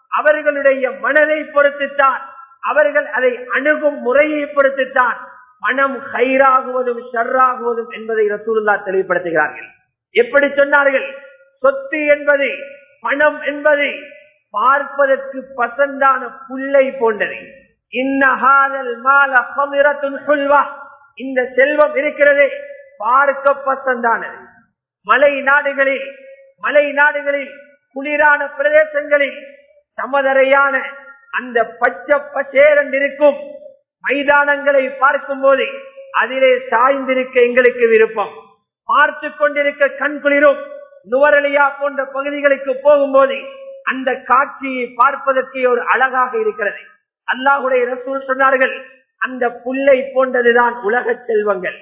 அவர்களுடைய மனதை பொறுத்துத்தான் அவர்கள் அதை அணுகும் முறையை பொறுத்துத்தான் பணம் கயிறாகுவதும் ஷர்ராகுவதும் என்பதை ரசூலுல்லா தெளிவுபடுத்துகிறார்கள் எப்படி சொன்னார்கள் சொத்து என்பது பணம் என்பது பார்ப்பதற்கு பசந்தான புல்லை போன்றது இன்னஹாதல் மால கமிரத்துன் ஹுல்வா இந்த செல்வம் இருக்கிறதே பார்க்க பசந்தானது மலை நாடுகளில் மலை நாடுகளில் குளிரான பிரதேசங்களில் சமதரையான அந்த பச்சை பச்சேரன் இருக்கும் மைதானங்களை பார்க்கும் போது அதிலே சாய்ந்திருக்க எங்களுக்கு விருப்பம் பார்த்து கொண்டிருக்க கண் குளிரும் நுவரலியா போன்ற பகுதிகளுக்கு போகும்போது அந்த காட்சியை பார்ப்பதற்கு ஒரு அழகாக இருக்கிறது அல்லாஹுடைய ரசூல் சொன்னார்கள் அந்த புல்லை போன்றதுதான் உலக செல்வங்கள்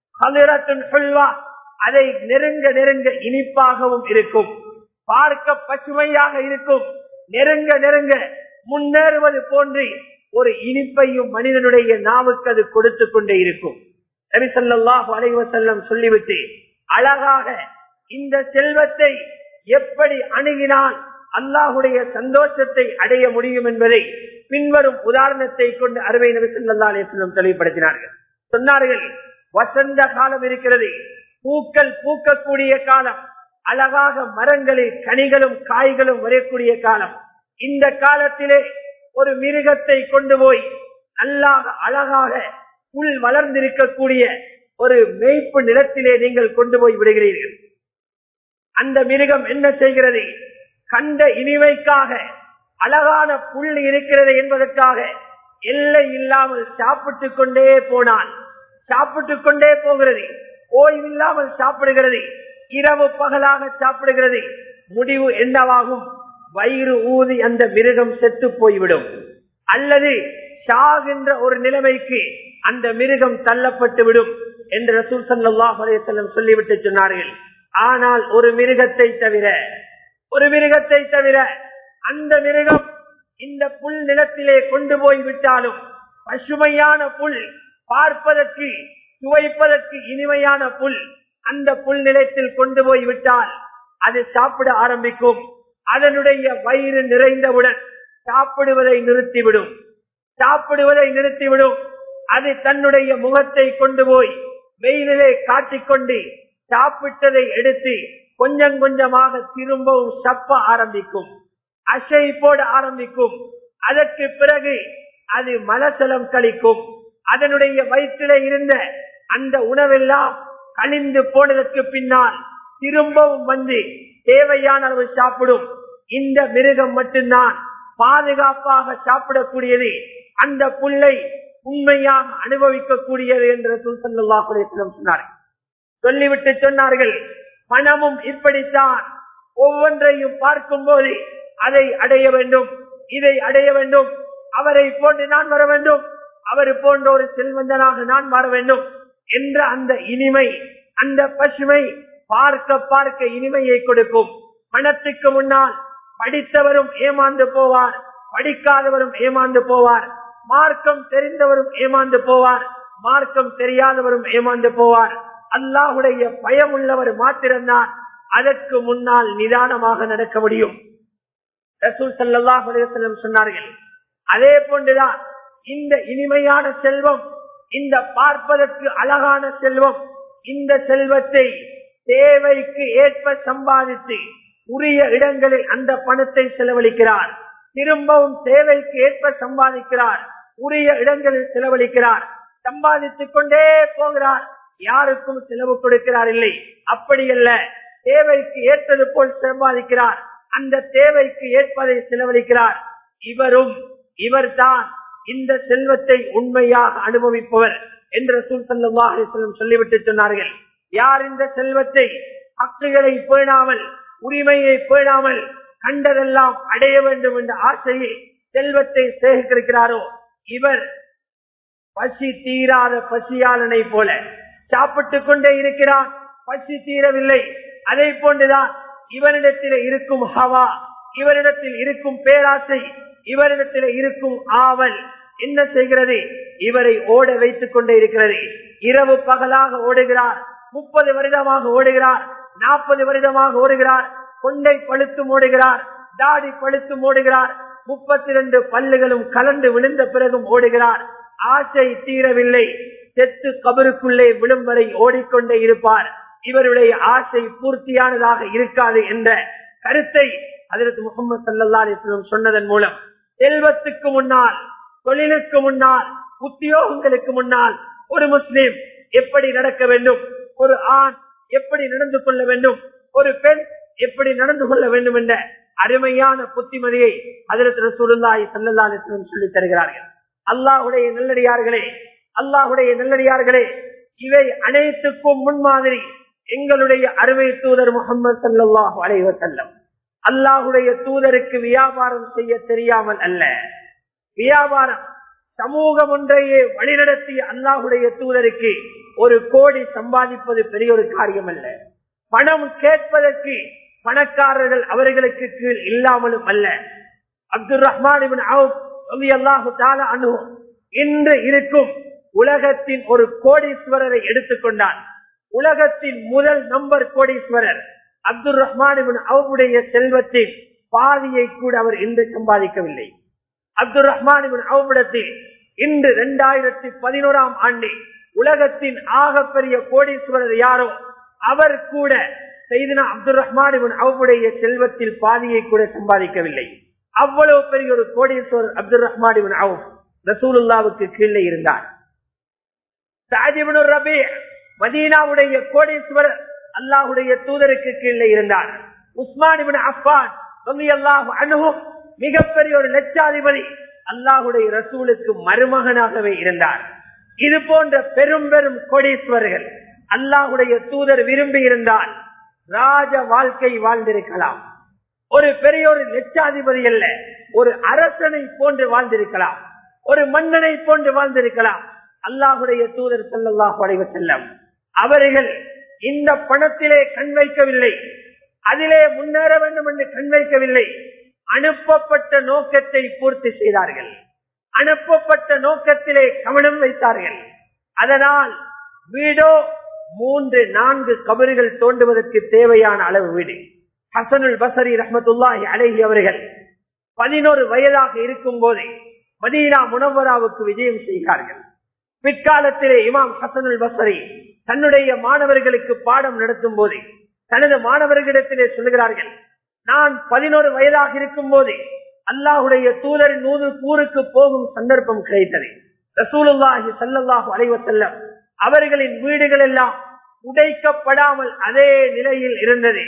அதை நெருங்க நெருங்க இனிப்பாகவும் இருக்கும் பார்க்க பசுமையாக இருக்கும் நெருங்க நெருங்க முன்னேறுவது போன்று ஒரு இனிப்பையும் மனிதனுடைய நாவுக்கு அது கொடுத்து கொண்டே இருக்கும் நபிசல்லாஹு அலைவசல்லம் சொல்லிவிட்டு அழகாக இந்த செல்வத்தை எப்படி அணுகினால் அல்லாஹுடைய சந்தோஷத்தை அடைய முடியும் என்பதை பின்வரும் உதாரணத்தை கொண்டு அருமை நபி சொல்லா அலிஸ்லம் தெளிவுபடுத்தினார்கள் சொன்னார்கள் வசந்த காலம் இருக்கிறது பூக்கள் பூக்கக்கூடிய காலம் அழகாக மரங்களில் கனிகளும் காய்களும் வரக்கூடிய காலம் இந்த காலத்திலே ஒரு மிருகத்தை கொண்டு போய் நல்லாக அழகாக புல் வளர்ந்திருக்கக்கூடிய ஒரு மேய்ப்பு நிலத்திலே நீங்கள் கொண்டு போய் விடுகிறீர்கள் அந்த மிருகம் என்ன செய்கிறது கண்ட இனிமைக்காக அழகான புல் இருக்கிறது என்பதற்காக எல்லை இல்லாமல் சாப்பிட்டுக் கொண்டே போனான் சாப்பிட்டுக் கொண்டே போகிறது ஓய்வில்லாமல் சாப்பிடுகிறது இரவு பகலாக சாப்பிடுகிறது முடிவு என்னவாகும் வயிறு ஊதி அந்த மிருகம் செத்து போய்விடும் அல்லது சாகின்ற ஒரு நிலைமைக்கு அந்த மிருகம் தள்ளப்பட்டு விடும் என்று ரசூல் சல்லாஹ் அலையம் சொல்லிவிட்டு சொன்னார்கள் ஆனால் ஒரு மிருகத்தை தவிர ஒரு மிருகத்தை தவிர அந்த மிருகம் இந்த புல் நிலத்திலே கொண்டு போய் விட்டாலும் பசுமையான புல் பார்ப்பதற்கு சுவைப்பதற்கு இனிமையான புல் அந்த புல் நிலத்தில் கொண்டு போய் விட்டால் அது சாப்பிட ஆரம்பிக்கும் அதனுடைய வயிறு நிறைந்தவுடன் சாப்பிடுவதை நிறுத்திவிடும் சாப்பிடுவதை நிறுத்திவிடும் அது தன்னுடைய முகத்தை கொண்டு போய் வெயிலிலே காட்டிக்கொண்டு சாப்பிட்டதை எடுத்து கொஞ்சம் கொஞ்சமாக திரும்பவும் சப்ப ஆரம்பிக்கும் அசை போட ஆரம்பிக்கும் அதற்கு பிறகு அது மலசலம் கழிக்கும் அதனுடைய வயிற்றில இருந்த அந்த உணவெல்லாம் கழிந்து போனதற்கு பின்னால் திரும்பவும் வந்து தேவையான அளவு சாப்பிடும் இந்த மிருகம் மட்டும்தான் பாதுகாப்பாக சாப்பிடக்கூடியது அந்த புல்லை உண்மையாக அனுபவிக்கக்கூடியது என்று சொன்னார் சொல்லிவிட்டு சொன்னார்கள் பணமும் இப்படித்தான் ஒவ்வொன்றையும் பார்க்கும் போது அதை அடைய வேண்டும் இதை அடைய வேண்டும் அவரை போன்று நான் வர வேண்டும் அவர் போன்ற ஒரு செல்வந்தனாக நான் வர வேண்டும் என்ற அந்த இனிமை அந்த பசுமை பார்க்க பார்க்க இனிமையை கொடுக்கும் பணத்துக்கு முன்னால் படித்தவரும் ஏமாந்து போவார் படிக்காதவரும் ஏமாந்து போவார் மார்க்கம் தெரிந்தவரும் ஏமாந்து போவார் மார்க்கம் தெரியாதவரும் ஏமாந்து போவார் அல்லாஹுடைய பயம் உள்ளவர் மாத்திரம்தான் அதற்கு முன்னால் நிதானமாக நடக்க முடியும் ரசூல் சல்லாஹ் சொன்னார்கள் அதே போன்றுதான் இந்த இனிமையான செல்வம் இந்த பார்ப்பதற்கு அழகான செல்வம் இந்த செல்வத்தை தேவைக்கு ஏற்ப சம்பாதித்து உரிய இடங்களில் அந்த பணத்தை செலவழிக்கிறார் திரும்பவும் தேவைக்கு ஏற்ப சம்பாதிக்கிறார் உரிய இடங்களில் செலவழிக்கிறார் சம்பாதித்துக் கொண்டே போகிறார் யாருக்கும் செலவு கொடுக்கிறார் இல்லை அப்படி அல்ல தேவைக்கு ஏற்றது போல் சம்பாதிக்கிறார் அந்த தேவைக்கு ஏற்பதை செலவழிக்கிறார் இவரும் இவர்தான் இந்த செல்வத்தை உண்மையாக அனுபவிப்பவர் என்று சொல்லம் சொல்லிவிட்டு சொன்னார்கள் யார் இந்த செல்வத்தை ஹக்குகளை பேணாமல் உரிமையை பேணாமல் கண்டதெல்லாம் அடைய வேண்டும் என்ற ஆசையை செல்வத்தை சேகரிக்கிறாரோ இவர் பசி தீராத பசியாளனை போல சாப்பிட்டுக் கொண்டே இருக்கிறார் பசி தீரவில்லை அதை போன்றுதான் இவரிடத்தில் இருக்கும் ஹவா இவரிடத்தில் இருக்கும் பேராசை இவரிடத்தில் இருக்கும் ஆவல் என்ன செய்கிறது இவரை ஓட வைத்துக் கொண்டே இருக்கிறது இரவு பகலாக ஓடுகிறார் முப்பது வருடமாக ஓடுகிறார் நாற்பது வருடமாக ஓடுகிறார் கொண்டை பழுத்தும் ஓடுகிறார் தாடி பழுத்தும் ஓடுகிறார் முப்பத்தி ரெண்டு பல்லுகளும் கலந்து விழுந்த பிறகும் ஓடுகிறார் ஆசை தீரவில்லை செத்து கபருக்குள்ளே விழும் வரை ஓடிக்கொண்டே இருப்பார் இவருடைய ஆசை பூர்த்தியானதாக இருக்காது என்ற கருத்தை அதற்கு முகமது சல்லா அலிஸ்லம் சொன்னதன் மூலம் செல்வத்துக்கு முன்னால் தொழிலுக்கு முன்னால் உத்தியோகங்களுக்கு முன்னால் ஒரு முஸ்லிம் எப்படி நடக்க வேண்டும் ஒரு ஆண் எப்படி நடந்து கொள்ள வேண்டும் ஒரு பெண் எப்படி நடந்து கொள்ள வேண்டும் என்ற அருமையான புத்திமதியை அதற்கு ரசூலுல்லாஹி ஸல்லல்லாஹு அலைஹி வஸல்லம் சொல்லி தருகிறார்கள் அல்லாஹ்வுடைய நல்லடியார்களே அல்லாஹ்வுடைய நல்லடியார்களே இவை அனைத்துக்கும் முன்மாதிரி எங்களுடைய அருமை தூதர் முகமது சல்லாஹூ அலைஹி வஸல்லம் அல்லாஹுடைய தூதருக்கு வியாபாரம் செய்ய தெரியாமல் அல்ல வியாபாரம் சமூகம் ஒன்றையே வழிநடத்திய அல்லாஹுடைய தூதருக்கு ஒரு கோடி சம்பாதிப்பது பெரிய ஒரு காரியம் அல்ல பணம் கேட்பதற்கு பணக்காரர்கள் அவர்களுக்கு கீழ் இல்லாமலும் அல்ல அப்துல் ரஹ்மான் அல்லாஹு அனு இன்று இருக்கும் உலகத்தின் ஒரு கோடீஸ்வரரை எடுத்துக்கொண்டான் உலகத்தின் முதல் நம்பர் கோடீஸ்வரர் அப்துல் ரஹ்மான் அவருடைய செல்வத்தின் பாதியை கூட அவர் இன்று சம்பாதிக்கவில்லை அப்துல் ரஹ்மான் அவரிடத்தில் இன்று இரண்டாயிரத்தி பதினோராம் ஆண்டு உலகத்தின் ஆகப்பெரிய கோடீஸ்வரர் யாரோ அவர் கூட செய்தனா அப்துல் ரஹ்மான் அவருடைய செல்வத்தில் பாதியை கூட சம்பாதிக்கவில்லை அவ்வளவு பெரிய ஒரு கோடீஸ்வரர் அப்துல் ரஹ்மான் அவுப் ரசூலுல்லாவுக்கு கீழே இருந்தார் ரபி மதீனாவுடைய கோடீஸ்வரர் அல்லாஹுடைய தூதருக்கு கீழே இருந்தார் உஸ்மான் அஃபான் அல்லாஹு அணுகும் மிகப்பெரிய ஒரு லட்சாதிபதி அல்லாஹுடைய ரசூலுக்கு மருமகனாகவே இருந்தார் இது போன்ற பெரும் பெரும் கோடீஸ்வரர்கள் அல்லாஹுடைய தூதர் விரும்பி இருந்தால் ராஜ வாழ்க்கை வாழ்ந்திருக்கலாம் ஒரு பெரிய ஒரு லட்சாதிபதி அல்ல ஒரு அரசனை போன்று வாழ்ந்திருக்கலாம் ஒரு மன்னனை போன்று வாழ்ந்திருக்கலாம் அல்லாஹுடைய தூதர் செல்லல்லாஹு அலைவ செல்லம் அவர்கள் இந்த பணத்திலே கண் வைக்கவில்லை அதிலே முன்னேற வேண்டும் என்று கண் வைக்கவில்லை அனுப்பப்பட்ட நோக்கத்தை பூர்த்தி செய்தார்கள் அனுப்பப்பட்ட நோக்கத்திலே கவனம் வைத்தார்கள் அதனால் வீடோ மூன்று நான்கு கபறுகள் தோண்டுவதற்கு தேவையான அளவு வீடு ஹசனுல் பசரி ரஹமத்துல்லாஹி அழகி அவர்கள் பதினோரு வயதாக இருக்கும் போதே மதீனா முனவராவுக்கு விஜயம் செய்கிறார்கள் பிற்காலத்திலே இமாம் ஹசனுல் பசரி தன்னுடைய மாணவர்களுக்கு பாடம் நடத்தும் போது தனது மாணவர்களிடத்திலே சொல்லுகிறார்கள் நான் பதினோரு வயதாக இருக்கும் போது அல்லாஹுடைய தூதர் நூறு கூருக்கு போகும் சந்தர்ப்பம் கிடைத்தது ரசூலுல்லாஹி சல்லாஹூ அலைவ செல்லம் அவர்களின் வீடுகள் எல்லாம் உடைக்கப்படாமல் அதே நிலையில் இருந்தது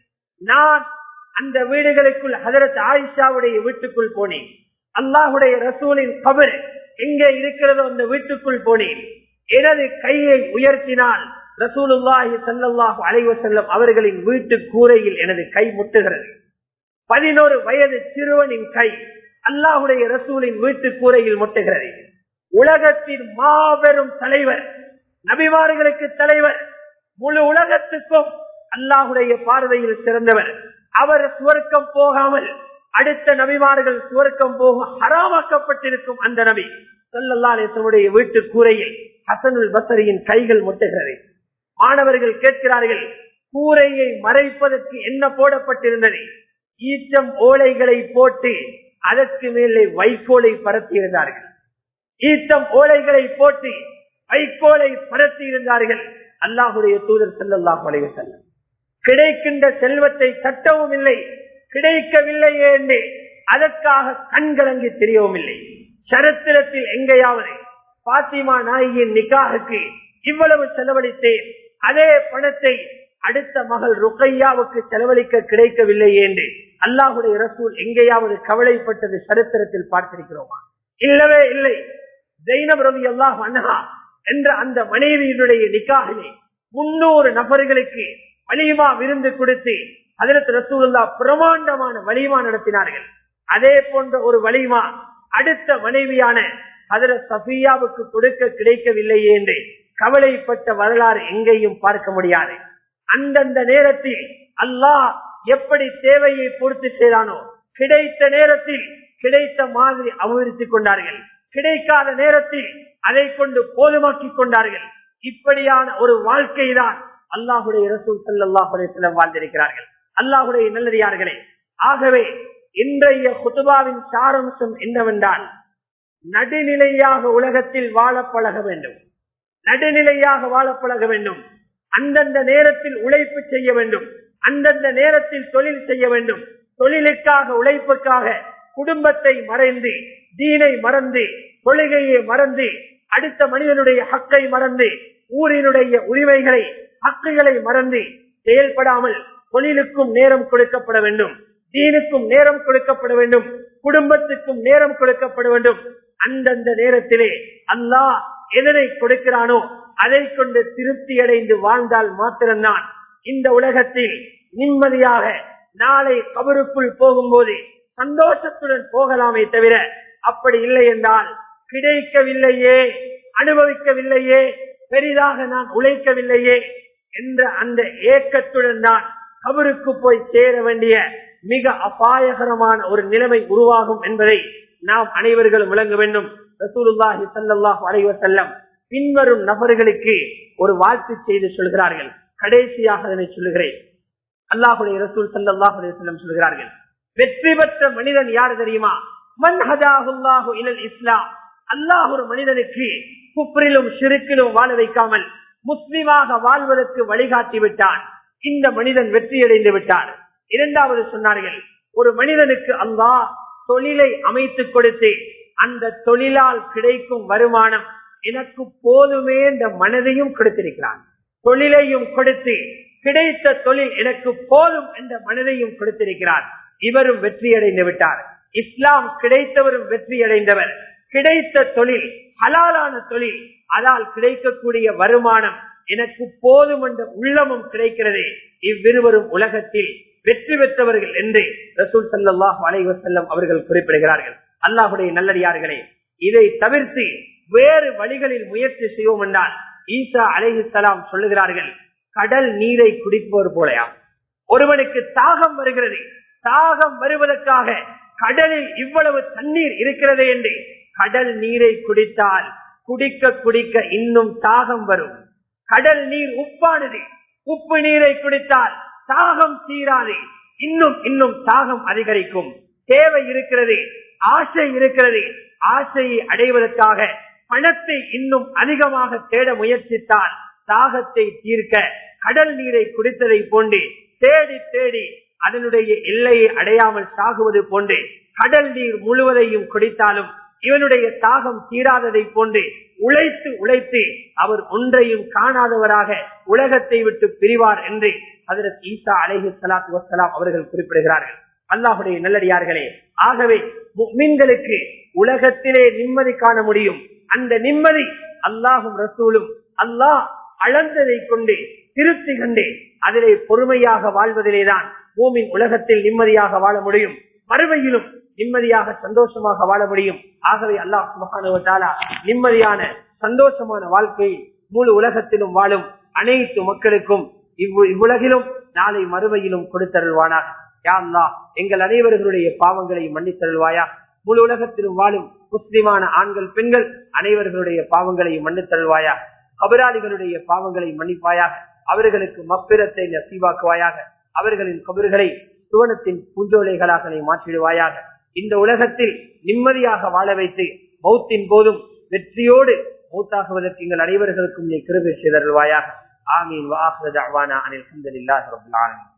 நான் அந்த வீடுகளுக்குள் ஹதரத் ஆயிஷாவுடைய வீட்டுக்குள் போனேன் அல்லாஹுடைய ரசூலின் கபர் எங்கே இருக்கிறதோ அந்த வீட்டுக்குள் போனேன் எனது கையை உயர்த்தினால் ரசூலுல்லாஹி சல்லாஹூ அலைவ செல்லம் அவர்களின் வீட்டு கூரையில் எனது கை முட்டுகிறது பதினோரு வயது சிறுவனின் கை அல்லாஹுடைய ரசூலின் வீட்டு கூரையில் முட்டுகிறது உலகத்தின் மாபெரும் தலைவர் நபிமார்களுக்கு தலைவர் முழு உலகத்துக்கும் அல்லாஹுடைய பார்வையில் சிறந்தவர் அவர் சுவர்க்கம் போகாமல் அடுத்த நபிமார்கள் சுவர்க்கம் போக ஹராமாக்கப்பட்டிருக்கும் அந்த நபி சொல்லல்லாடைய வீட்டு கூரையில் ஹசனுல் பசரியின் கைகள் முட்டுகிறது மாணவர்கள் கேட்கிறார்கள் கூரையை மறைப்பதற்கு என்ன போடப்பட்டிருந்தது ஈச்சம் ஓலைகளை போட்டு அதற்கு மேலே வைக்கோலை பரத்தி இருந்தார்கள் ஈச்சம் ஓலைகளை போட்டு வைக்கோலை பரத்தி இருந்தார்கள் அல்லாஹுடைய தூதர் செல்லல்லாஹ் வளைவு செல்ல கிடைக்கின்ற செல்வத்தை தட்டவும் இல்லை கிடைக்கவில்லையே என்று அதற்காக கண்கலங்கி தெரியவும் இல்லை சரித்திரத்தில் எங்கேயாவது பாத்திமா நாயின் நிக்காகுக்கு இவ்வளவு செலவழித்தேன் அதே பணத்தை அடுத்த மகள் ருக்கையாவுக்கு செலவழிக்க கிடைக்கவில்லை என்று அல்லாஹுடைய ரசூல் எங்கேயாவது கவலைப்பட்டது சரித்திரத்தில் பார்த்திருக்கிறோமா இல்லவே இல்லை ஜெயினப் ரவி அல்லாஹ் அண்ணா என்ற அந்த மனைவியினுடைய நிக்காகிலே முன்னூறு நபர்களுக்கு வலிமா விருந்து கொடுத்து அதற்கு ரசூல்லா பிரமாண்டமான வலிமா நடத்தினார்கள் அதே போன்ற ஒரு வலிமா அடுத்த மனைவியான அதர சஃபியாவுக்கு கொடுக்க கிடைக்கவில்லையே என்று கவலைப்பட்ட வரலாறு எங்கேயும் பார்க்க முடியாது அந்தந்த நேரத்தில் அல்லாஹ் எப்படி தேவையை பூர்த்தி செய்தானோ கிடைத்த நேரத்தில் கிடைத்த மாதிரி அபிவிருத்தி கொண்டார்கள் கிடைக்காத நேரத்தில் அதை கொண்டு போதுமாக்கி கொண்டார்கள் இப்படியான ஒரு வாழ்க்கை தான் அல்லாஹுடைய ரசூல் சல்லாஹுடைய வாழ்ந்திருக்கிறார்கள் அல்லாஹுடைய நல்லடியார்களே ஆகவே இன்றைய குத்துபாவின் சாரம்சம் என்னவென்றால் நடுநிலையாக உலகத்தில் வாழ பழக வேண்டும் நடுநிலையாக வாழ பழக வேண்டும் அந்தந்த நேரத்தில் உழைப்பு செய்ய வேண்டும் அந்தந்த நேரத்தில் தொழில் செய்ய வேண்டும் தொழிலுக்காக உழைப்புக்காக குடும்பத்தை மறைந்து தீனை மறந்து தொழுகையை மறந்து அடுத்த மனிதனுடைய ஹக்கை மறந்து ஊரினுடைய உரிமைகளை ஹக்குகளை மறந்து செயல்படாமல் தொழிலுக்கும் நேரம் கொடுக்கப்பட வேண்டும் தீனுக்கும் நேரம் கொடுக்கப்பட வேண்டும் குடும்பத்துக்கும் நேரம் கொடுக்கப்பட வேண்டும் அந்தந்த நேரத்திலே அல்லாஹ் எதனை கொடுக்கிறானோ அதை கொண்டு திருப்தி அடைந்து வாழ்ந்தால் மாத்திரம்தான் இந்த உலகத்தில் நிம்மதியாக நாளை கபருக்குள் போகும்போது சந்தோஷத்துடன் போகலாமே தவிர அப்படி இல்லை என்றால் கிடைக்கவில்லையே அனுபவிக்கவில்லையே பெரிதாக நான் உழைக்கவில்லையே என்ற அந்த ஏக்கத்துடன் தான் கபருக்கு போய் சேர வேண்டிய மிக அபாயகரமான ஒரு நிலைமை உருவாகும் என்பதை நாம் அனைவர்களும் விளங்க வேண்டும் ரசூலுல்லாஹி ஸல்லல்லாஹு அலைஹி வஸல்லம் பின்வரும் நபர்களுக்கு ஒரு வாழ்த்து செய்து சொல்கிறார்கள் கடைசியாக அதனை சொல்லுகிறேன் அல்லாஹுடைய ரசூல் ஸல்லல்லாஹு அலைஹி வஸல்லம் சொல்கிறார்கள் வெற்றி பெற்ற மனிதன் யார் தெரியுமா மன் ஹதாஹுல்லாஹு இலல் இஸ்லாம் அல்லாஹ் ஒரு மனிதனுக்கு குப்ரிலும் சிறுக்கிலும் வாழ வைக்காமல் முஸ்லிமாக வாழ்வதற்கு வழிகாட்டி விட்டான் இந்த மனிதன் வெற்றியடைந்து விட்டார் இரண்டாவது சொன்னார்கள் ஒரு மனிதனுக்கு அல்லாஹ் தொழிலை அமைத்துக் கொடுத்து அந்த தொழிலால் கிடைக்கும் வருமானம் எனக்கு போதுமே என்ற மனதையும் கொடுத்திருக்கிறான் தொழிலையும் கொடுத்து கிடைத்த தொழில் எனக்கு போதும் என்ற மனதையும் கொடுத்திருக்கிறார் இவரும் வெற்றியடைந்து விட்டார் இஸ்லாம் கிடைத்தவரும் வெற்றியடைந்தவர் கிடைத்த தொழில் ஹலாலான தொழில் அதால் கிடைக்கக்கூடிய வருமானம் எனக்கு போதும் என்ற உள்ளமும் கிடைக்கிறது இவ்விருவரும் உலகத்தில் வெற்றி பெற்றவர்கள் என்று ரசூல் சல்லாஹ் அலைவசல்லம் அவர்கள் குறிப்பிடுகிறார்கள் அல்லாஹுடைய நல்லடியார்களே இதை தவிர்த்து வேறு வழிகளில் முயற்சி செய்வோம் என்றால் ஈசா அலைஹிஸ்லாம் சொல்லுகிறார்கள் கடல் நீரை குடிப்பவர் போலயா ஒருவனுக்கு தாகம் வருகிறது தாகம் வருவதற்காக கடலில் இவ்வளவு தண்ணீர் இருக்கிறது என்று கடல் நீரை குடித்தால் குடிக்க குடிக்க இன்னும் தாகம் வரும் கடல் நீர் உப்பானது உப்பு நீரை குடித்தால் தாகம் தீராது இன்னும் இன்னும் தாகம் அதிகரிக்கும் தேவை இருக்கிறது ஆசை இருக்கிறது ஆசையை அடைவதற்காக பணத்தை இன்னும் அதிகமாக தேட முயற்சித்தால் தாகத்தை தீர்க்க கடல் நீரை குடித்ததை போன்று தேடி தேடி அதனுடைய எல்லையை அடையாமல் சாகுவது போன்று கடல் நீர் முழுவதையும் குடித்தாலும் இவனுடைய தாகம் தீராததை போன்று உழைத்து உழைத்து அவர் ஒன்றையும் காணாதவராக உலகத்தை விட்டு பிரிவார் என்று அதற்கு ஈசா அலைஹி சலாத்து வசலாம் அவர்கள் குறிப்பிடுகிறார்கள் அல்லாஹுடைய நல்லடியார்களே ஆகவே மீன்களுக்கு உலகத்திலே நிம்மதி காண முடியும் அந்த நிம்மதி அல்லாஹும் ரசூலும் அல்லாஹ் அளந்ததை கொண்டு திருப்தி கண்டு அதிலே பொறுமையாக வாழ்வதிலேதான் பூமியின் உலகத்தில் நிம்மதியாக வாழ முடியும் மறுமையிலும் நிம்மதியாக சந்தோஷமாக வாழ முடியும் ஆகவே அல்லாஹ் மகானுவத்தாலா நிம்மதியான சந்தோஷமான வாழ்க்கையை முழு உலகத்திலும் வாழும் அனைத்து மக்களுக்கும் இவ்வு இவ்வுலகிலும் நாளை மறுமையிலும் கொடுத்தருள்வானாக யா அல்லா எங்கள் அனைவர்களுடைய பாவங்களை மன்னித்தருள்வாயா முழு உலகத்திலும் வாழும் முஸ்லிமான ஆண்கள் பெண்கள் அனைவர்களுடைய பாவங்களை மன்னித்தருள்வாயா கபராளிகளுடைய பாவங்களை மன்னிப்பாயாக அவர்களுக்கு மப்பிரத்தை நசீவாக்குவாயாக அவர்களின் கபறுகளை சுவனத்தின் பூஞ்சோலைகளாக நீ மாற்றிடுவாயாக இந்த உலகத்தில் நிம்மதியாக வாழ வைத்து மௌத்தின் போதும் வெற்றியோடு மௌத்தாகுவதற்கு எங்கள் அனைவர்களுக்கும் நீ கிருபை செய்தருள்வாயாக ஆமீன் வாஹ் அனில் அஹமதுல்லாஹி ரபில் ஆலமீன்